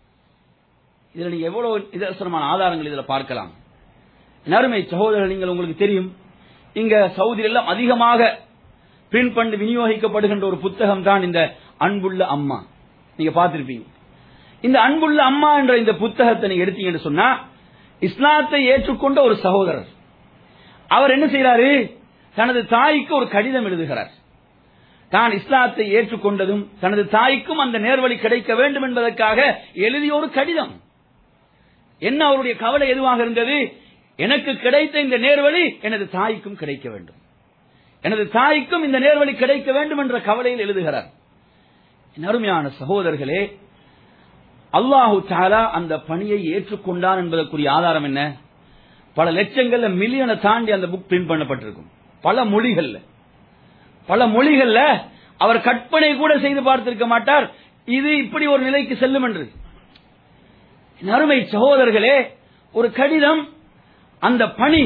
இதுல நீங்க எவ்வளவு நிதர்சனமான ஆதாரங்கள் இதுல பார்க்கலாம் நறுமை சகோதரர்கள் நீங்கள் உங்களுக்கு தெரியும் இங்க சவுதியில் எல்லாம் அதிகமாக பிரிண்ட் பண்ணி விநியோகிக்கப்படுகின்ற ஒரு புத்தகம் தான் இந்த அன்புள்ள அம்மா நீங்க பார்த்திருப்பீங்க இந்த அன்புள்ள அம்மா என்ற இந்த புத்தகத்தை நீங்க எடுத்தீங்கன்னு சொன்னா இஸ்லாத்தை ஏற்றுக்கொண்ட ஒரு சகோதரர் அவர் என்ன செய்யறாரு தனது தாய்க்கு ஒரு கடிதம் எழுதுகிறார் தான் இஸ்லாத்தை ஏற்றுக்கொண்டதும் தனது தாய்க்கும் அந்த நேர்வழி கிடைக்க வேண்டும் என்பதற்காக எழுதிய ஒரு கடிதம் என்ன அவருடைய கவலை எதுவாக இருந்தது எனக்கு கிடைத்த இந்த நேர்வழி எனது தாய்க்கும் கிடைக்க வேண்டும் எனது தாய்க்கும் இந்த நேர்வழி கிடைக்க வேண்டும் என்ற கவலையில் எழுதுகிறார் என் அருமையான சகோதரர்களே அல்லாஹு தாலா அந்த பணியை ஏற்றுக்கொண்டான் என்பதற்குரிய ஆதாரம் என்ன பல லட்சங்கள்ல மில்லியனை தாண்டி அந்த புக் பிரிண்ட் பண்ணப்பட்டிருக்கும் பல மொழிகள்ல பல மொழிகள்ல அவர் கற்பனை கூட செய்து பார்த்திருக்க மாட்டார் இது இப்படி ஒரு நிலைக்கு செல்லும் என்று என் அருமை சகோதரர்களே ஒரு கடிதம் அந்த பணி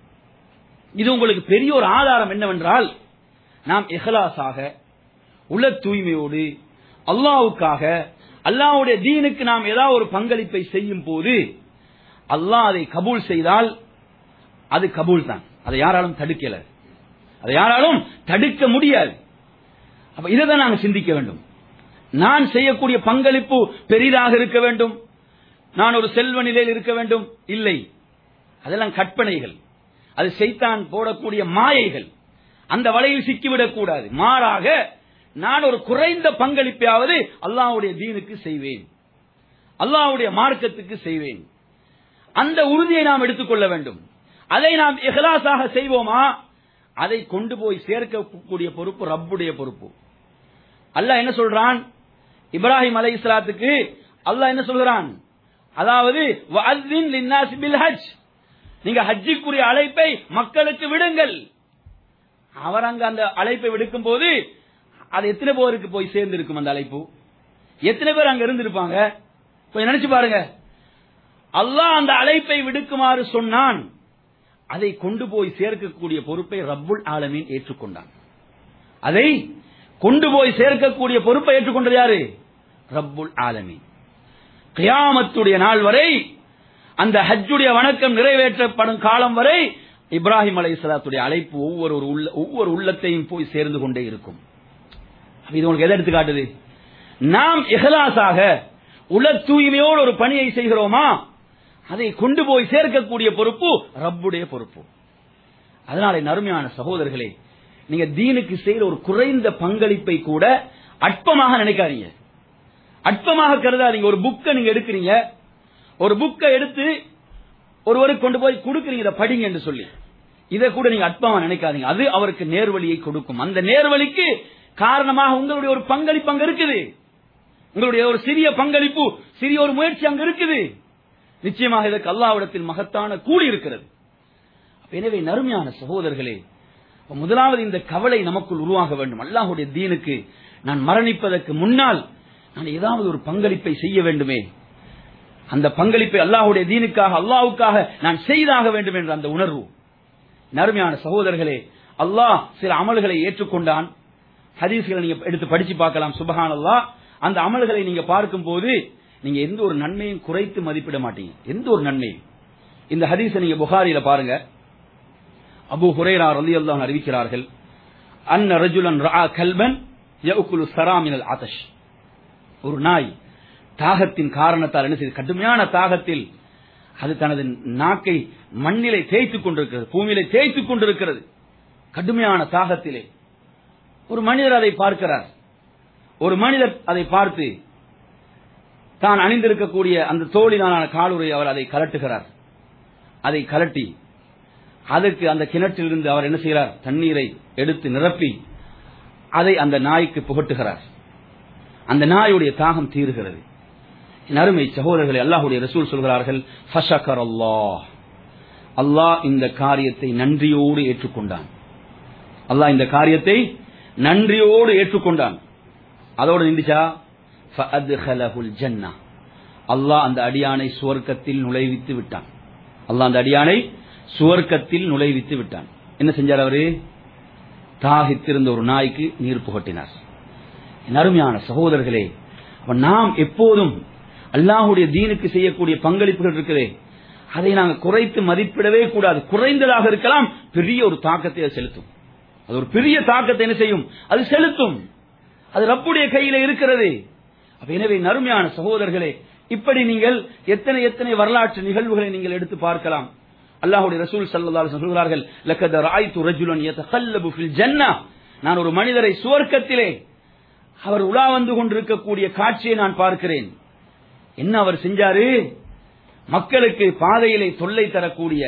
இது உங்களுக்கு பெரிய ஒரு ஆதாரம் என்னவென்றால் நாம் இஹ்லாஸாக உள்ள தூய்மையோடு அல்லாவுக்காக அல்லாஹ்வுடைய தீனுக்கு நாம் ஏதாவது ஒரு பங்களிப்பை செய்யும் போது அல்லாஹ் அதை கபூல் செய்தால் அது கபூல் தான் அதை யாராலும் தடுக்கல அதை யாராலும் தடுக்க முடியாது அப்ப இதை தான் நாங்கள் சிந்திக்க வேண்டும் நான் செய்யக்கூடிய பங்களிப்பு பெரிதாக இருக்க வேண்டும் நான் ஒரு செல்வ நிலையில் இருக்க வேண்டும் இல்லை அதெல்லாம் கற்பனைகள் அது செய்தான் போடக்கூடிய மாயைகள் அந்த வலையில் சிக்கிவிடக் கூடாது மாறாக நான் ஒரு குறைந்த பங்களிப்பையாவது அல்லாஹ்வுடைய தீனுக்கு செய்வேன் அல்லாஹ்வுடைய மார்க்கத்துக்கு செய்வேன் அந்த உறுதியை நாம் எடுத்துக்கொள்ள வேண்டும் அதை நாம் இஹ்லாஸாக செய்வோமா அதை கொண்டு போய் சேர்க்கக்கூடிய பொறுப்பு ரப்புடைய பொறுப்பு அல்லாஹ் என்ன சொல்றான் இப்ராஹிம் அலை இஸ்லாத்துக்கு அல்லாஹ் என்ன சொல்கிறான் அதாவது வஅذின் லின்னாஸ் பில் ஹஜ் நீங்க ஹஜ்ஜிக்குரிய அழைப்பை மக்களுக்கு விடுங்கள் அவர் அங்க அந்த அழைப்பை விடுக்கும் போது அது எத்தனை பேருக்கு போய் சேர்ந்து இருக்கும் அந்த அழைப்பு எத்தனை பேர் அங்க இருந்திருப்பாங்க கொஞ்சம் நினைச்சு பாருங்க அல்லாஹ் அந்த அழைப்பை விடுக்குமாறு சொன்னான் அதை கொண்டு போய் சேர்க்கக்கூடிய பொறுப்பை ரப்புல் ஆலமீன் ஏற்றுக்கொண்டான் அதை கொண்டு போய் சேர்க்கக்கூடிய பொறுப்பை ஏற்றுக்கொண்டது யாரு ரப்புல் ஆலமீன் கியாமத்துடைய நாள் வரை அந்த ஹஜ்ஜுடைய வணக்கம் நிறைவேற்றப்படும் காலம் வரை இப்ராஹிம் அலை சலாத்துடைய அழைப்பு ஒவ்வொரு ஒரு உள்ள ஒவ்வொரு உள்ளத்தையும் போய் சேர்ந்து கொண்டே இருக்கும் அப்ப இது உங்களுக்கு எதை எடுத்து காட்டுது நாம் இஹ்லாஸாக உல தூய்மையோடு ஒரு பணியை செய்கிறோமா அதை கொண்டு போய் சேர்க்கக்கூடிய பொறுப்பு ரப்புடைய பொறுப்பு அதனால என் அருமையான சகோதரர்களே நீங்க தீனுக்கு செய்யற ஒரு குறைந்த பங்களிப்பை கூட அற்பமாக நினைக்காதீங்க அற்பமாக கருதாதீங்க ஒரு புக்கை நீங்க எடுக்கிறீங்க ஒரு புக்கை எடுத்து ஒருவருக்கு கொண்டு போய் கொடுக்குறீங்க இதை படிங்க என்று சொல்லி இதை கூட நீங்க அற்பமா நினைக்காதீங்க அது அவருக்கு நேர்வழியை கொடுக்கும் அந்த நேர்வழிக்கு காரணமாக உங்களுடைய ஒரு பங்களிப்பு அங்க இருக்குது உங்களுடைய ஒரு சிறிய பங்களிப்பு சிறிய ஒரு முயற்சி அங்க இருக்குது நிச்சயமாக இதற்கு அல்லாவிடத்தில் மகத்தான கூலி இருக்கிறது அப்ப எனவே நறுமையான சகோதரர்களே அப்ப முதலாவது இந்த கவலை நமக்குள் உருவாக வேண்டும் அல்லாஹுடைய தீனுக்கு நான் மரணிப்பதற்கு முன்னால் நான் ஏதாவது ஒரு பங்களிப்பை செய்ய வேண்டுமே அந்த பங்களிப்பை அல்லாஹ்வுடைய தீனுக்காக அல்லாஹ்வுக்காக நான் செய்தாக வேண்டும் என்ற அந்த உணர்வு நறுமையான சகோதரர்களே அல்லாஹ் சில அமல்களை ஏற்றுக்கொண்டான் ஹதீஸ்களை நீங்க எடுத்து படிச்சு பார்க்கலாம் சுபஹான் அல்லாஹ் அந்த அமல்களை நீங்க பார்க்கும் போது நீங்க எந்த ஒரு நன்மையும் குறைத்து மதிப்பிட மாட்டீங்க எந்த ஒரு நன்மையும் இந்த ஹதீஸை நீங்க புகாரில பாருங்க அபு ஹுரைரா ரலியல்லாஹு அறிவிக்கிறார்கள் அன்ன ரஜுலன் ரஆ கல்பன் யأكل சரா மினல் ஆதஷ் ஒரு நாய் தாகத்தின் காரணத்தால் என்ன செய்து கடுமையான தாகத்தில் அது தனது நாக்கை மண்ணிலே தேய்த்துக் கொண்டிருக்கிறது பூமியிலே தேய்த்துக் கொண்டிருக்கிறது கடுமையான தாகத்திலே ஒரு மனிதர் அதை பார்க்கிறார் ஒரு மனிதர் அதை பார்த்து தான் அணிந்திருக்கக்கூடிய அந்த தோழினான காலுரை அவர் அதை கலட்டுகிறார் அதை கலட்டி அதற்கு அந்த கிணற்றிலிருந்து அவர் என்ன செய்கிறார் தண்ணீரை எடுத்து நிரப்பி அதை அந்த நாய்க்கு புகட்டுகிறார் அந்த நாயுடைய தாகம் தீருகிறது என் அருமை சகோதரர்களை அல்லாஹுடைய ரசூல் சொல்கிறார்கள் ஃபஷக்கர் அல்லாஹ் அல்லாஹ் இந்த காரியத்தை நன்றியோடு ஏற்றுக்கொண்டான் அல்லாஹ் இந்த காரியத்தை நன்றியோடு ஏற்றுக்கொண்டான் அதோடு நின்றுச்சா ஃபஅத்ஹலஹுல் ஜன்னah அல்லாஹ் அந்த அடியானை சுவர்க்கத்தில் நுழைவித்து விட்டான் அல்லாஹ் அந்த அடியானை சுவர்க்கத்தில் நுழைவித்து விட்டான் என்ன செஞ்சார் அவரு தாகித்திருந்த ஒரு நாய்க்கு நீர் புகட்டினார் என் அருமையான சகோதரர்களே அப்ப நாம் எப்போதும் அல்லாஹுடைய தீனுக்கு செய்யக்கூடிய பங்களிப்புகள் இருக்குதே அதை நாங்கள் குறைத்து மதிப்பிடவே கூடாது குறைந்ததாக இருக்கலாம் பெரிய ஒரு தாக்கத்தை அது செலுத்தும் அது ஒரு பெரிய தாக்கத்தை என்ன செய்யும் அது செலுத்தும் அது ரப்புடைய கையில இருக்கிறது அப்ப எனவே நறுமையான சகோதரர்களே இப்படி நீங்கள் எத்தனை எத்தனை வரலாற்று நிகழ்வுகளை நீங்கள் எடுத்து பார்க்கலாம் அல்லாஹுடைய ரசூல் ஸல்லல்லாஹு அலைஹி வஸல்லம் சொல்கிறார்கள் லக்கத ராய்து ரஜுலன் யதகல்லபு ஃபில் ஜன்னah நான் ஒரு மனிதரை சுவர்க்கத்திலே அவர் உலா வந்து கொண்டிருக்கக்கூடிய காட்சியை நான் பார்க்கிறேன் என்ன அவர் செஞ்சாரு மக்களுக்கு பாதையிலே தொல்லை தரக்கூடிய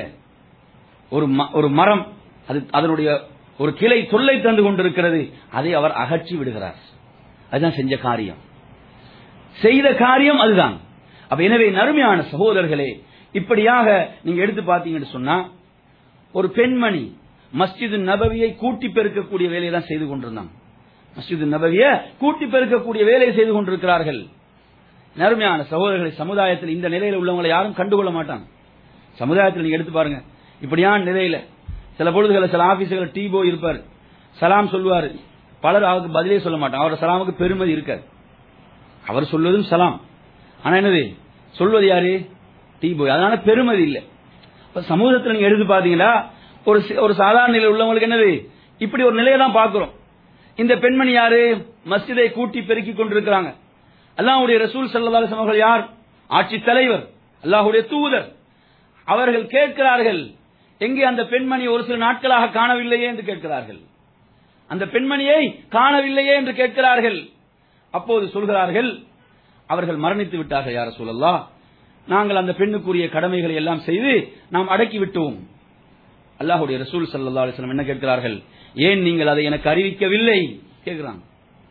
ஒரு ம- ஒரு மரம் அது அதனுடைய ஒரு கிளை தொல்லை தந்து கொண்டிருக்கிறது அதை அவர் அகற்றி விடுகிறார் அதுதான் செஞ்ச காரியம் செய்த காரியம் அதுதான் அப்ப எனவே நறுமையான சகோதரர்களே இப்படியாக நீங்க எடுத்து பார்த்தீங்கன்னு சொன்னா ஒரு பெண்மணி மஸ்ஜிது நபவியை கூட்டி பெருக்கக்கூடிய வேலையை தான் செய்து கொண்டிருந்தாங்க மஸ்ஜிது நபவிய கூட்டி பெருக்கக்கூடிய வேலையை செய்து கொண்டிருக்கிறார்கள் நறுமையான சகோதரர்களை சமுதாயத்தில் இந்த நிலையில உள்ளவங்களை யாரும் கண்டுகொள்ள மாட்டாங்க சமுதாயத்தில் நீங்க எடுத்து பாருங்க இப்படியான நிலையில சில பொழுதுகளில் சில ஆபீஸுகள் டீ போய் இருப்பார் சலாம் சொல்லுவார் பலர் அவருக்கு பதிலே சொல்ல மாட்டாங்க அவரோட சலாமுக்கு பெருமதி இருக்காது அவர் சொல்வதும் சலாம் ஆனா என்னது சொல்வது யாரு டீ போய் அதனால பெருமதி இல்லை இப்ப சமூகத்தில் நீங்க எடுத்து பாத்தீங்கன்னா ஒரு சி- ஒரு சாதாரண நிலையில் உள்ளவங்களுக்கு என்னது இப்படி ஒரு நிலையை தான் பார்க்கிறோம் இந்த பெண்மணி யாரு மஸ்ஜிதை கூட்டி பெருக்கி கொண்டிருக்கிறாங்க அல்லாஹ்வுடைய ரசூல் ஸல்லல்லாஹு அலைஹி வஸல்லம் அவர்கள் யார் ஆட்சி தலைவர் அல்லாஹ்வுடைய தூதர் அவர்கள் கேட்கிறார்கள் எங்கே அந்த பெண்மணி ஒரு சில நாட்களாக காணவில்லையே என்று கேட்கிறார்கள் அந்த பெண்மணியை காணவில்லையே என்று கேட்கிறார்கள் அப்போது சொல்கிறார்கள் அவர்கள் மரணித்து விட்டார்கள் யார சொல்லல்லா நாங்கள் அந்த பெண்ணுக்குரிய கடமைகளை எல்லாம் செய்து நாம் அடக்கி விட்டோம் அல்லாஹ்வுடைய ரசூல் ஸல்லல்லாஹு அலைஹி வஸல்லம் என்ன கேட்கிறார்கள் ஏன் நீங்கள் அதை எனக்கு அறிவிக்கவில்லை கேட்கிறாங்க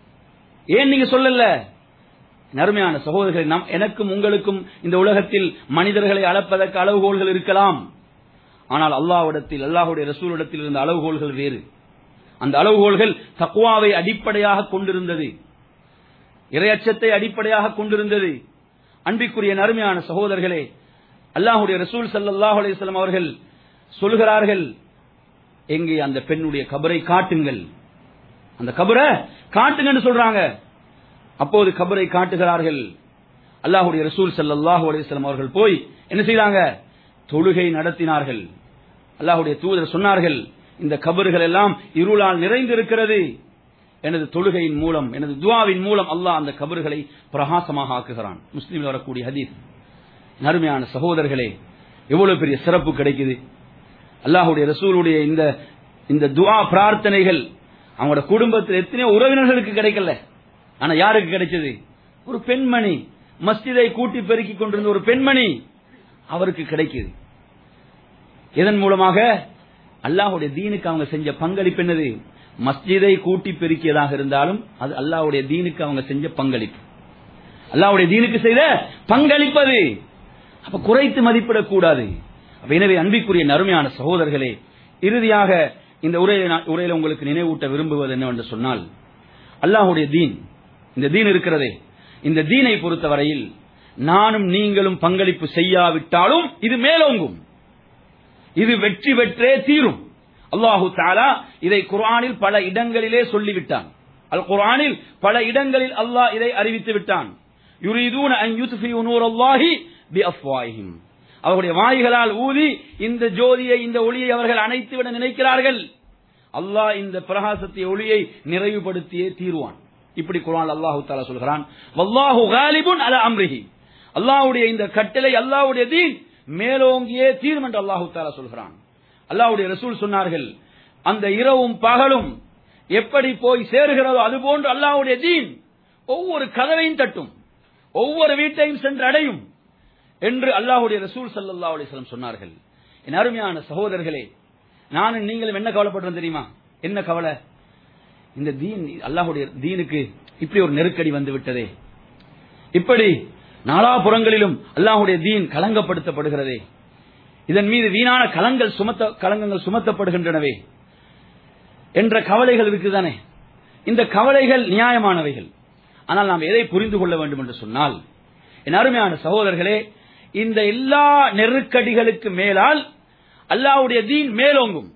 ஏன் நீங்க சொல்லல நறுமையான சகோதரர்களை நம் எனக்கும் உங்களுக்கும் இந்த உலகத்தில் மனிதர்களை அளப்பதற்கு அளவுகோல்கள் இருக்கலாம் ஆனால் அல்லாஹ்விடத்தில் அல்லாஹ்வுடைய ரசூலிடத்தில் இருந்த அளவுகோல்கள் வேறு அந்த அளவுகோல்கள் தக்வாவை அடிப்படையாக கொண்டிருந்தது இரையச்சத்தை அடிப்படையாக கொண்டிருந்தது அன்பிற்குரிய நறுமையான சகோதரர்களே அல்லாஹ்வுடைய ரசூல் ஸல்லல்லாஹு அலைஹி வஸல்லம் அவர்கள் சொல்கிறார்கள் எங்கே அந்த பெண்ணுடைய கபரை காட்டுங்கள் அந்த கபரை காட்டுங்கன்னு சொல்றாங்க அப்போது கபரை காட்டுகிறார்கள் அல்லாஹ்வுடைய ரசூல் ஸல்லல்லாஹு அலைஹி வஸல்லம் அவர்கள் போய் என்ன செய்தாங்க தொழுகை நடத்தினார்கள் அல்லாஹ்வுடைய தூதர் சொன்னார்கள் இந்த கபறுகள் எல்லாம் இருளால் நிறைந்திருக்கிறது எனது தொழுகையின் மூலம் எனது துவாவின் மூலம் அல்லாஹ் அந்த கபறுகளை பிரகாசமாக ஆக்குகிறான் முஸ்லீமில் வரக்கூடிய ஹதீஸ் நறுமையான சகோதரர்களே எவ்வளவு பெரிய சிறப்பு கிடைக்குது அல்லாஹ்வுடைய ரசூலுடைய இந்த இந்த துஆ பிரார்த்தனைகள் அவங்களோட குடும்பத்தில் எத்தனையோ உறவினர்களுக்கு கிடைக்கல ஆனா யாருக்கு கிடைச்சது ஒரு பெண்மணி மஸ்ஜிதை கூட்டி பெருக்கி கொண்டிருந்த ஒரு பெண்மணி அவருக்கு கிடைக்குது இதன் மூலமாக அல்லாஹ்வுடைய தீனுக்கு அவங்க செஞ்ச பங்களிப்பு என்னது மஸ்ஜிதை கூட்டி பெருக்கியதாக இருந்தாலும் அது அல்லாஹ்வுடைய தீனுக்கு அவங்க செஞ்ச பங்களிப்பு அல்லாஹ்வுடைய தீனுக்கு செய்த பங்களிப்பது அப்ப குறைத்து மதிப்பிடக்கூடாது அப்ப எனவே அன்பிற்குரிய நறுமையான சகோதரர்களே இறுதியாக இந்த உரையை நான்- உரையில உங்களுக்கு நினைவூட்ட விரும்புவது என்னவென்று சொன்னால் அல்லாஹ்வுடைய தீன் இந்த தீன் இருக்கிறதே இந்த தீனை பொறுத்தவரையில் நானும் நீங்களும் பங்களிப்பு செய்யாவிட்டாலும் இது மேலோங்கும் இது வெற்றி பெற்றே தீரும் அல்லாஹு தாலா இதை குர்ஆனில் பல இடங்களிலே சொல்லிவிட்டான் அல் குர்ஆனில் பல இடங்களில் அல்லாஹ் இதை அறிவித்து விட்டான் யுரீதூன அன் யுத்ஃபியூ நூரல்லாஹி பிஅஃப்வாஹிம் அவருடைய வாய்களால் ஊதி இந்த ஜோதியை இந்த ஒளியை அவர்கள் அணைத்துவிட நினைக்கிறார்கள் அல்லாஹ் இந்த பிரகாசத்தை ஒளியை நிறைவுபடுத்தியே தீருவான் இப்படி குர்ஆன் அல்லாஹு தாலா சொல்கிறான் வல்லாஹு காலிபுன் அல அம்ரிஹி அல்லாஹ்வுடைய இந்த கட்டளை அல்லாஹ்வுடைய தீன் மேலோங்கியே தீரும் என்று அல்லாஹு தாலா சொல்கிறான் அல்லாஹ்வுடைய ரசூல் சொன்னார்கள் அந்த இரவும் பகலும் எப்படி போய் சேருகிறதோ அதுபோன்று அல்லாஹ்வுடைய தீன் ஒவ்வொரு கதவையும் தட்டும் ஒவ்வொரு வீட்டையும் சென்று அடையும் என்று அல்லாஹ்வுடைய ரசூல் ஸல்லல்லாஹு அலைஹி வஸல்லம் சொன்னார்கள் என் அருமையான சகோதரர்களே நானும் நீங்களும் என்ன கவலைப்படுறோம் தெரியுமா என்ன கவலை இந்த தீன் அல்லாஹ்வுடைய தீனுக்கு இப்படி ஒரு நெருக்கடி வந்து விட்டதே இப்படி நாலாபுறங்களிலும் அல்லாஹ்வுடைய தீன் கலங்கப்படுத்தப்படுகிறதே இதன் மீது வீணான கலங்கள் சுமத்த கலங்கங்கள் சுமத்தப்படுகின்றனவே என்ற கவலைகள் இருக்குதானே இந்த கவலைகள் நியாயமானவைகள் ஆனால் நாம் எதை புரிந்து கொள்ள வேண்டும் என்று சொன்னால் என் அருமையான சகோதரர்களே இந்த எல்லா நெருக்கடிகளுக்கு மேலால் அல்லாஹ்வுடைய தீன் மேலோங்கும்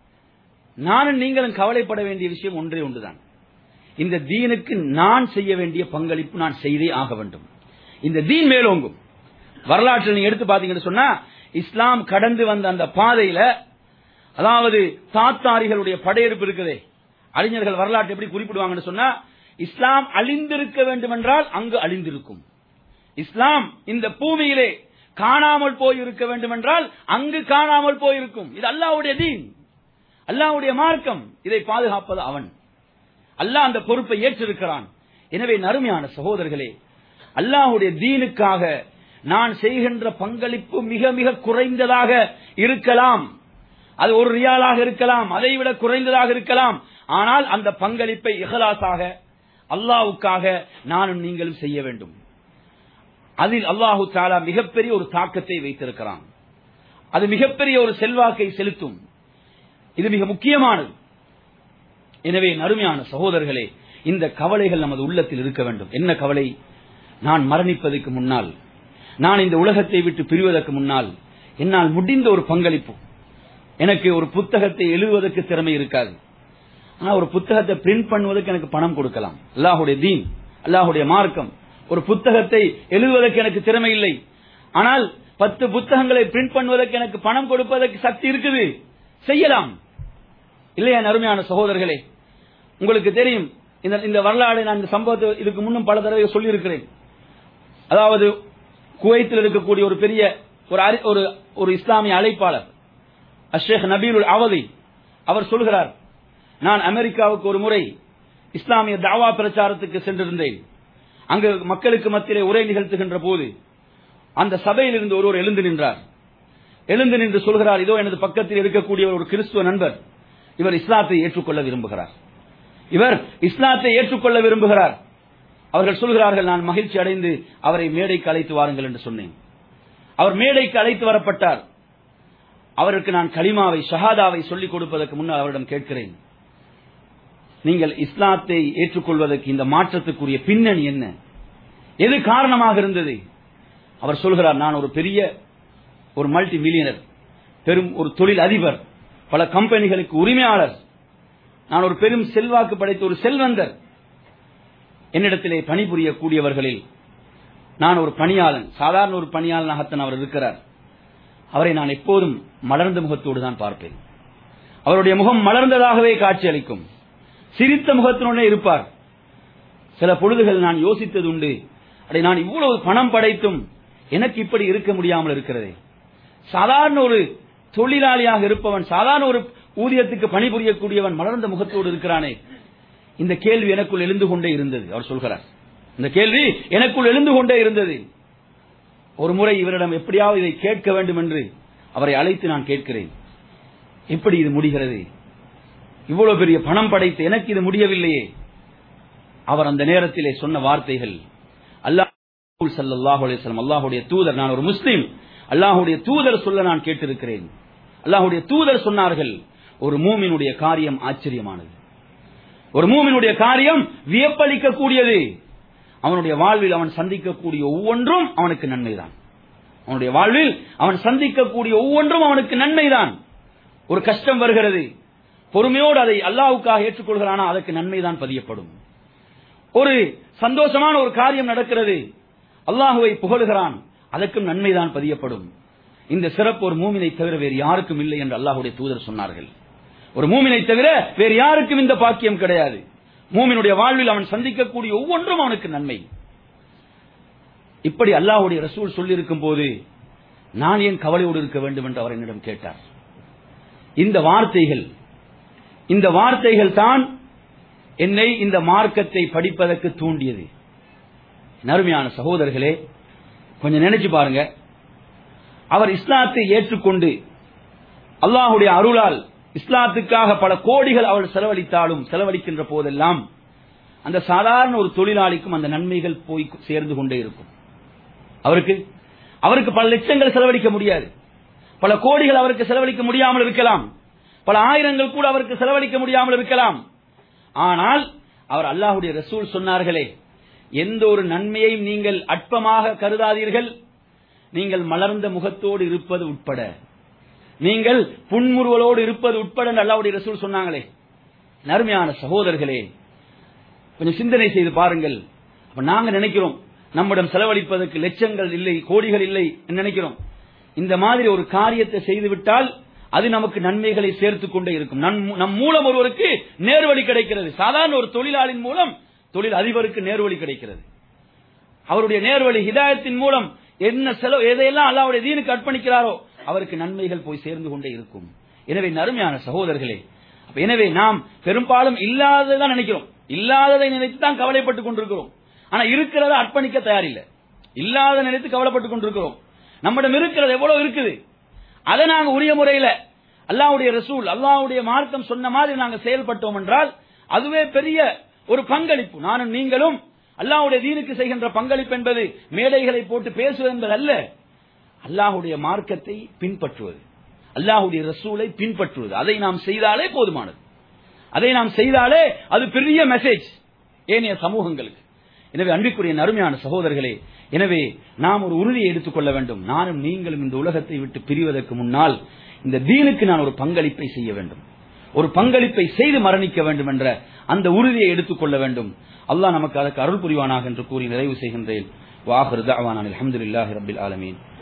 நானும் நீங்களும் கவலைப்பட வேண்டிய விஷயம் ஒன்றே ஒன்றுதான் இந்த தீனுக்கு நான் செய்ய வேண்டிய பங்களிப்பு நான் செய்தே ஆக வேண்டும் இந்த தீன் மேலோங்கும் வரலாற்றில் நீங்க எடுத்து பாத்தீங்கன்னு சொன்னா இஸ்லாம் கடந்து வந்த அந்த பாதையில அதாவது தாத்தாரிகளுடைய படையெடுப்பு இருக்குதே அறிஞர்கள் வரலாற்றை எப்படி குறிப்பிடுவாங்கன்னு சொன்னா இஸ்லாம் அழிந்திருக்க வேண்டும் என்றால் அங்கு அழிந்திருக்கும் இஸ்லாம் இந்த பூமியிலே காணாமல் போய் இருக்க வேண்டும் என்றால் அங்கு காணாமல் போயிருக்கும் இது அல்லாஹ்வுடைய தீன் அல்லாஹ்வுடைய மார்க்கம் இதை பாதுகாப்பது அவன் அல்லாஹ் அந்த பொறுப்பை ஏற்றிருக்கிறான் எனவே நறுமையான சகோதரர்களே அல்லாஹ்வுடைய தீனுக்காக நான் செய்கின்ற பங்களிப்பு மிக மிக குறைந்ததாக இருக்கலாம் அது ஒரு ரியாலாக இருக்கலாம் அதை விட குறைந்ததாக இருக்கலாம் ஆனால் அந்த பங்களிப்பை இஹலாசாக அல்லாஹ்வுக்காக நானும் நீங்களும் செய்ய வேண்டும் அதில் அல்லாஹு தாலா மிகப்பெரிய ஒரு தாக்கத்தை வைத்திருக்கிறான் அது மிகப்பெரிய ஒரு செல்வாக்கை செலுத்தும் இது மிக முக்கியமானது எனவே நறுமையான சகோதரர்களே இந்த கவலைகள் நமது உள்ளத்தில் இருக்க வேண்டும் என்ன கவலை நான் மரணிப்பதற்கு முன்னால் நான் இந்த உலகத்தை விட்டு பிரிவதற்கு முன்னால் என்னால் முடிந்த ஒரு பங்களிப்பு எனக்கு ஒரு புத்தகத்தை எழுதுவதற்கு திறமை இருக்காது ஆனா ஒரு புத்தகத்தை பிரிண்ட் பண்ணுவதற்கு எனக்கு பணம் கொடுக்கலாம் அல்லாஹுடைய தீன் அல்லாஹுடைய மார்க்கம் ஒரு புத்தகத்தை எழுதுவதற்கு எனக்கு திறமை இல்லை ஆனால் பத்து புத்தகங்களை பிரிண்ட் பண்ணுவதற்கு எனக்கு பணம் கொடுப்பதற்கு சக்தி இருக்குது செய்யலாம் இல்லையா அருமையான சகோதரர்களே உங்களுக்கு தெரியும் இந்த இந்த வரலாறு நான் இந்த சம்பவத்தை இதுக்கு முன்னும் பல தடவை சொல்லியிருக்கிறேன் அதாவது குவைத்தில் இருக்கக்கூடிய ஒரு பெரிய ஒரு அறி- ஒரு ஒரு இஸ்லாமிய அழைப்பாளர் அஷேக் நபீலுல் அவதி அவர் சொல்கிறார் நான் அமெரிக்காவுக்கு ஒரு முறை இஸ்லாமிய தாவா பிரச்சாரத்துக்கு சென்றிருந்தேன் அங்கு மக்களுக்கு மத்தியிலே உரை நிகழ்த்துகின்ற போது அந்த சபையில் இருந்து ஒருவர் எழுந்து நின்றார் எழுந்து நின்று சொல்கிறார் இதோ எனது பக்கத்தில் இருக்கக்கூடிய ஒரு கிறிஸ்துவ நண்பர் இவர் இஸ்லாத்தை ஏற்றுக்கொள்ள விரும்புகிறார் இவர் இஸ்லாத்தை ஏற்றுக்கொள்ள விரும்புகிறார் அவர்கள் சொல்கிறார்கள் நான் மகிழ்ச்சி அடைந்து அவரை மேடைக்கு அழைத்து வாருங்கள் என்று சொன்னேன் அவர் மேடைக்கு அழைத்து வரப்பட்டார் அவருக்கு நான் கலிமாவை ஷஹாதாவை சொல்லிக் கொடுப்பதற்கு முன்னால் அவரிடம் கேட்கிறேன் நீங்கள் இஸ்லாத்தை ஏற்றுக்கொள்வதற்கு இந்த மாற்றத்துக்குரிய பின்னணி என்ன எது காரணமாக இருந்தது அவர் சொல்கிறார் நான் ஒரு பெரிய ஒரு மல்டி மில்லியனர் பெரும் ஒரு தொழில் அதிபர் பல கம்பெனிகளுக்கு உரிமையாளர் நான் ஒரு பெரும் செல்வாக்கு படைத்த ஒரு செல்வந்தர் என்னிடத்திலே பணிபுரியக்கூடியவர்களில் நான் ஒரு பணியாளன் சாதாரண ஒரு பணியாளனாகத்தான் அவர் இருக்கிறார் அவரை நான் எப்போதும் மலர்ந்த முகத்தோடு தான் பார்ப்பேன் அவருடைய முகம் மலர்ந்ததாகவே காட்சியளிக்கும் சிரித்த முகத்தினுடனே இருப்பார் சில பொழுதுகள் நான் யோசித்தது உண்டு அடே நான் இவ்வளவு பணம் படைத்தும் எனக்கு இப்படி இருக்க முடியாமல் இருக்கிறதே சாதாரண ஒரு தொழிலாளியாக இருப்பவன் சாதாரண ஒரு ஊதியத்துக்கு பணிபுரியக்கூடியவன் மலர்ந்த முகத்தோடு இருக்கிறானே இந்த கேள்வி எனக்குள் எழுந்து கொண்டே இருந்தது அவர் சொல்கிறார் இந்த கேள்வி எனக்குள் எழுந்து கொண்டே இருந்தது ஒரு முறை இவரிடம் எப்படியாவது இதை கேட்க வேண்டும் என்று அவரை அழைத்து நான் கேட்கிறேன் எப்படி இது முடிகிறது இவ்வளவு பெரிய பணம் படைத்து எனக்கு இது முடியவில்லையே அவர் அந்த நேரத்திலே சொன்ன வார்த்தைகள் அல்லாஹ் ஸல்லல்லாஹு அலைஹி வஸல்லம் அல்லாஹ்வுடைய தூதர் நான் ஒரு முஸ்லிம் அல்லாஹ்வுடைய தூதர் சொல்ல நான் கேட்டிருக்கிறேன் அல்லாஹ்வுடைய தூதர் சொன்னார்கள் ஒரு மூமினுடைய காரியம் ஆச்சரியமானது ஒரு மூமினுடைய காரியம் வியப்பளிக்க கூடியது அவனுடைய வாழ்வில் அவன் சந்திக்கக்கூடிய ஒவ்வொன்றும் அவனுக்கு நன்மைதான் அவனுடைய வாழ்வில் அவன் சந்திக்கக்கூடிய ஒவ்வொன்றும் அவனுக்கு நன்மைதான் ஒரு கஷ்டம் வருகிறது பொறுமையோடு அதை அல்லாவுக்காக ஏற்றுக்கொள்கிறானா அதற்கு நன்மைதான் பதியப்படும் ஒரு சந்தோஷமான ஒரு காரியம் நடக்கிறது அல்லாஹுவை புகழுகிறான் அதற்கும் நன்மைதான் பதியப்படும் இந்த சிறப்பு ஒரு மூமினை தவிர வேறு யாருக்கும் இல்லை என்று அல்லாஹுடைய தூதர் சொன்னார்கள் ஒரு மூமினை தவிர வேறு யாருக்கும் இந்த பாக்கியம் கிடையாது மூமினுடைய வாழ்வில் அவன் சந்திக்கக்கூடிய ஒவ்வொன்றும் அவனுக்கு நன்மை இப்படி அல்லாஹுடைய ரசூல் சொல்லியிருக்கும் போது நான் ஏன் கவலையோடு இருக்க வேண்டும் என்று அவர் என்னிடம் கேட்டார் இந்த வார்த்தைகள் இந்த வார்த்தைகள் தான் என்னை இந்த மார்க்கத்தை படிப்பதற்கு தூண்டியது நறுமையான சகோதரர்களே கொஞ்சம் நினைச்சு பாருங்க அவர் இஸ்லாத்தை ஏற்றுக்கொண்டு அல்லாஹுடைய அருளால் இஸ்லாத்துக்காக பல கோடிகள் அவர் செலவழித்தாலும் செலவழிக்கின்ற போதெல்லாம் அந்த சாதாரண ஒரு தொழிலாளிக்கும் அந்த நன்மைகள் போய் சேர்ந்து கொண்டே இருக்கும் அவருக்கு அவருக்கு பல லட்சங்கள் செலவழிக்க முடியாது பல கோடிகள் அவருக்கு செலவழிக்க முடியாமல் இருக்கலாம் பல ஆயிரங்கள் கூட அவருக்கு செலவழிக்க முடியாமல் இருக்கலாம் ஆனால் அவர் அல்லாஹுடைய ரசூல் சொன்னார்களே எந்த ஒரு நன்மையையும் நீங்கள் அற்பமாக கருதாதீர்கள் நீங்கள் மலர்ந்த முகத்தோடு இருப்பது உட்பட நீங்கள் புன்முறுவலோடு இருப்பது உட்பட என்று அல்லாஹ்வுடைய ரசூல் சொன்னாங்களே நறுமையான சகோதரர்களே கொஞ்சம் சிந்தனை செய்து பாருங்கள் அப்ப நாங்க நினைக்கிறோம் நம்மிடம் செலவழிப்பதற்கு லட்சங்கள் இல்லை கோடிகள் இல்லை என்று நினைக்கிறோம் இந்த மாதிரி ஒரு காரியத்தை செய்துவிட்டால் அது நமக்கு நன்மைகளை சேர்த்துக் கொண்டே இருக்கும் நம்- நம் மூலம் ஒருவருக்கு நேர்வழி கிடைக்கிறது சாதாரண ஒரு தொழிலாளின் மூலம் தொழில் அதிபருக்கு நேர்வழி கிடைக்கிறது அவருடைய நேர்வழி ஹிதாயத்தின் மூலம் என்ன செலவு எதையெல்லாம் அல்லாவுடைய தீனுக்கு அர்ப்பணிக்கிறாரோ அவருக்கு நன்மைகள் போய் சேர்ந்து கொண்டே இருக்கும் எனவே நறுமையான சகோதரர்களே அப்ப எனவே நாம் பெரும்பாலும் இல்லாததான் நினைக்கிறோம் இல்லாததை நினைத்து தான் கவலைப்பட்டுக் கொண்டிருக்கிறோம் ஆனா இருக்கிறத அர்ப்பணிக்க தயாரில்லை இல்லாத நினைத்து கவலைப்பட்டுக் கொண்டிருக்கிறோம் நம்மிடம் இருக்கிறது எவ்வளவு இருக்குது அதை நாங்க உரிய முறையில அல்லாஹ்வுடைய ரசூல் அல்லாஹ்வுடைய மார்க்கம் சொன்ன மாதிரி நாங்க செயல்பட்டோம் என்றால் அதுவே பெரிய ஒரு பங்களிப்பு நானும் நீங்களும் அல்லாஹ்வுடைய தீனுக்கு செய்கின்ற பங்களிப்பு என்பது மேடைகளை போட்டு பேசுவது என்பது அல்ல அல்லாஹ்வுடைய மார்க்கத்தை பின்பற்றுவது அல்லாஹ்வுடைய ரசூலை பின்பற்றுவது அதை நாம் செய்தாலே போதுமானது அதை நாம் செய்தாலே அது பெரிய மெசேஜ் ஏனைய சமூகங்களுக்கு எனவே அன்பிற்குரிய நறுமையான சகோதரர்களே எனவே நாம் ஒரு உறுதியை எடுத்துக்கொள்ள வேண்டும் நானும் நீங்களும் இந்த உலகத்தை விட்டு பிரிவதற்கு முன்னால் இந்த தீனுக்கு நான் ஒரு பங்களிப்பை செய்ய வேண்டும் ஒரு பங்களிப்பை செய்து மரணிக்க வேண்டும் என்ற அந்த உறுதியை எடுத்துக்கொள்ள வேண்டும் அல்லாஹ் நமக்கு அதற்கு அருள் புரிவானாக என்று கூறி நிறைவு செய்கின்றேன் வாஹர் தஅவானா அல்ஹம்துலில்லாஹி ரப்பில் ஆலமீன்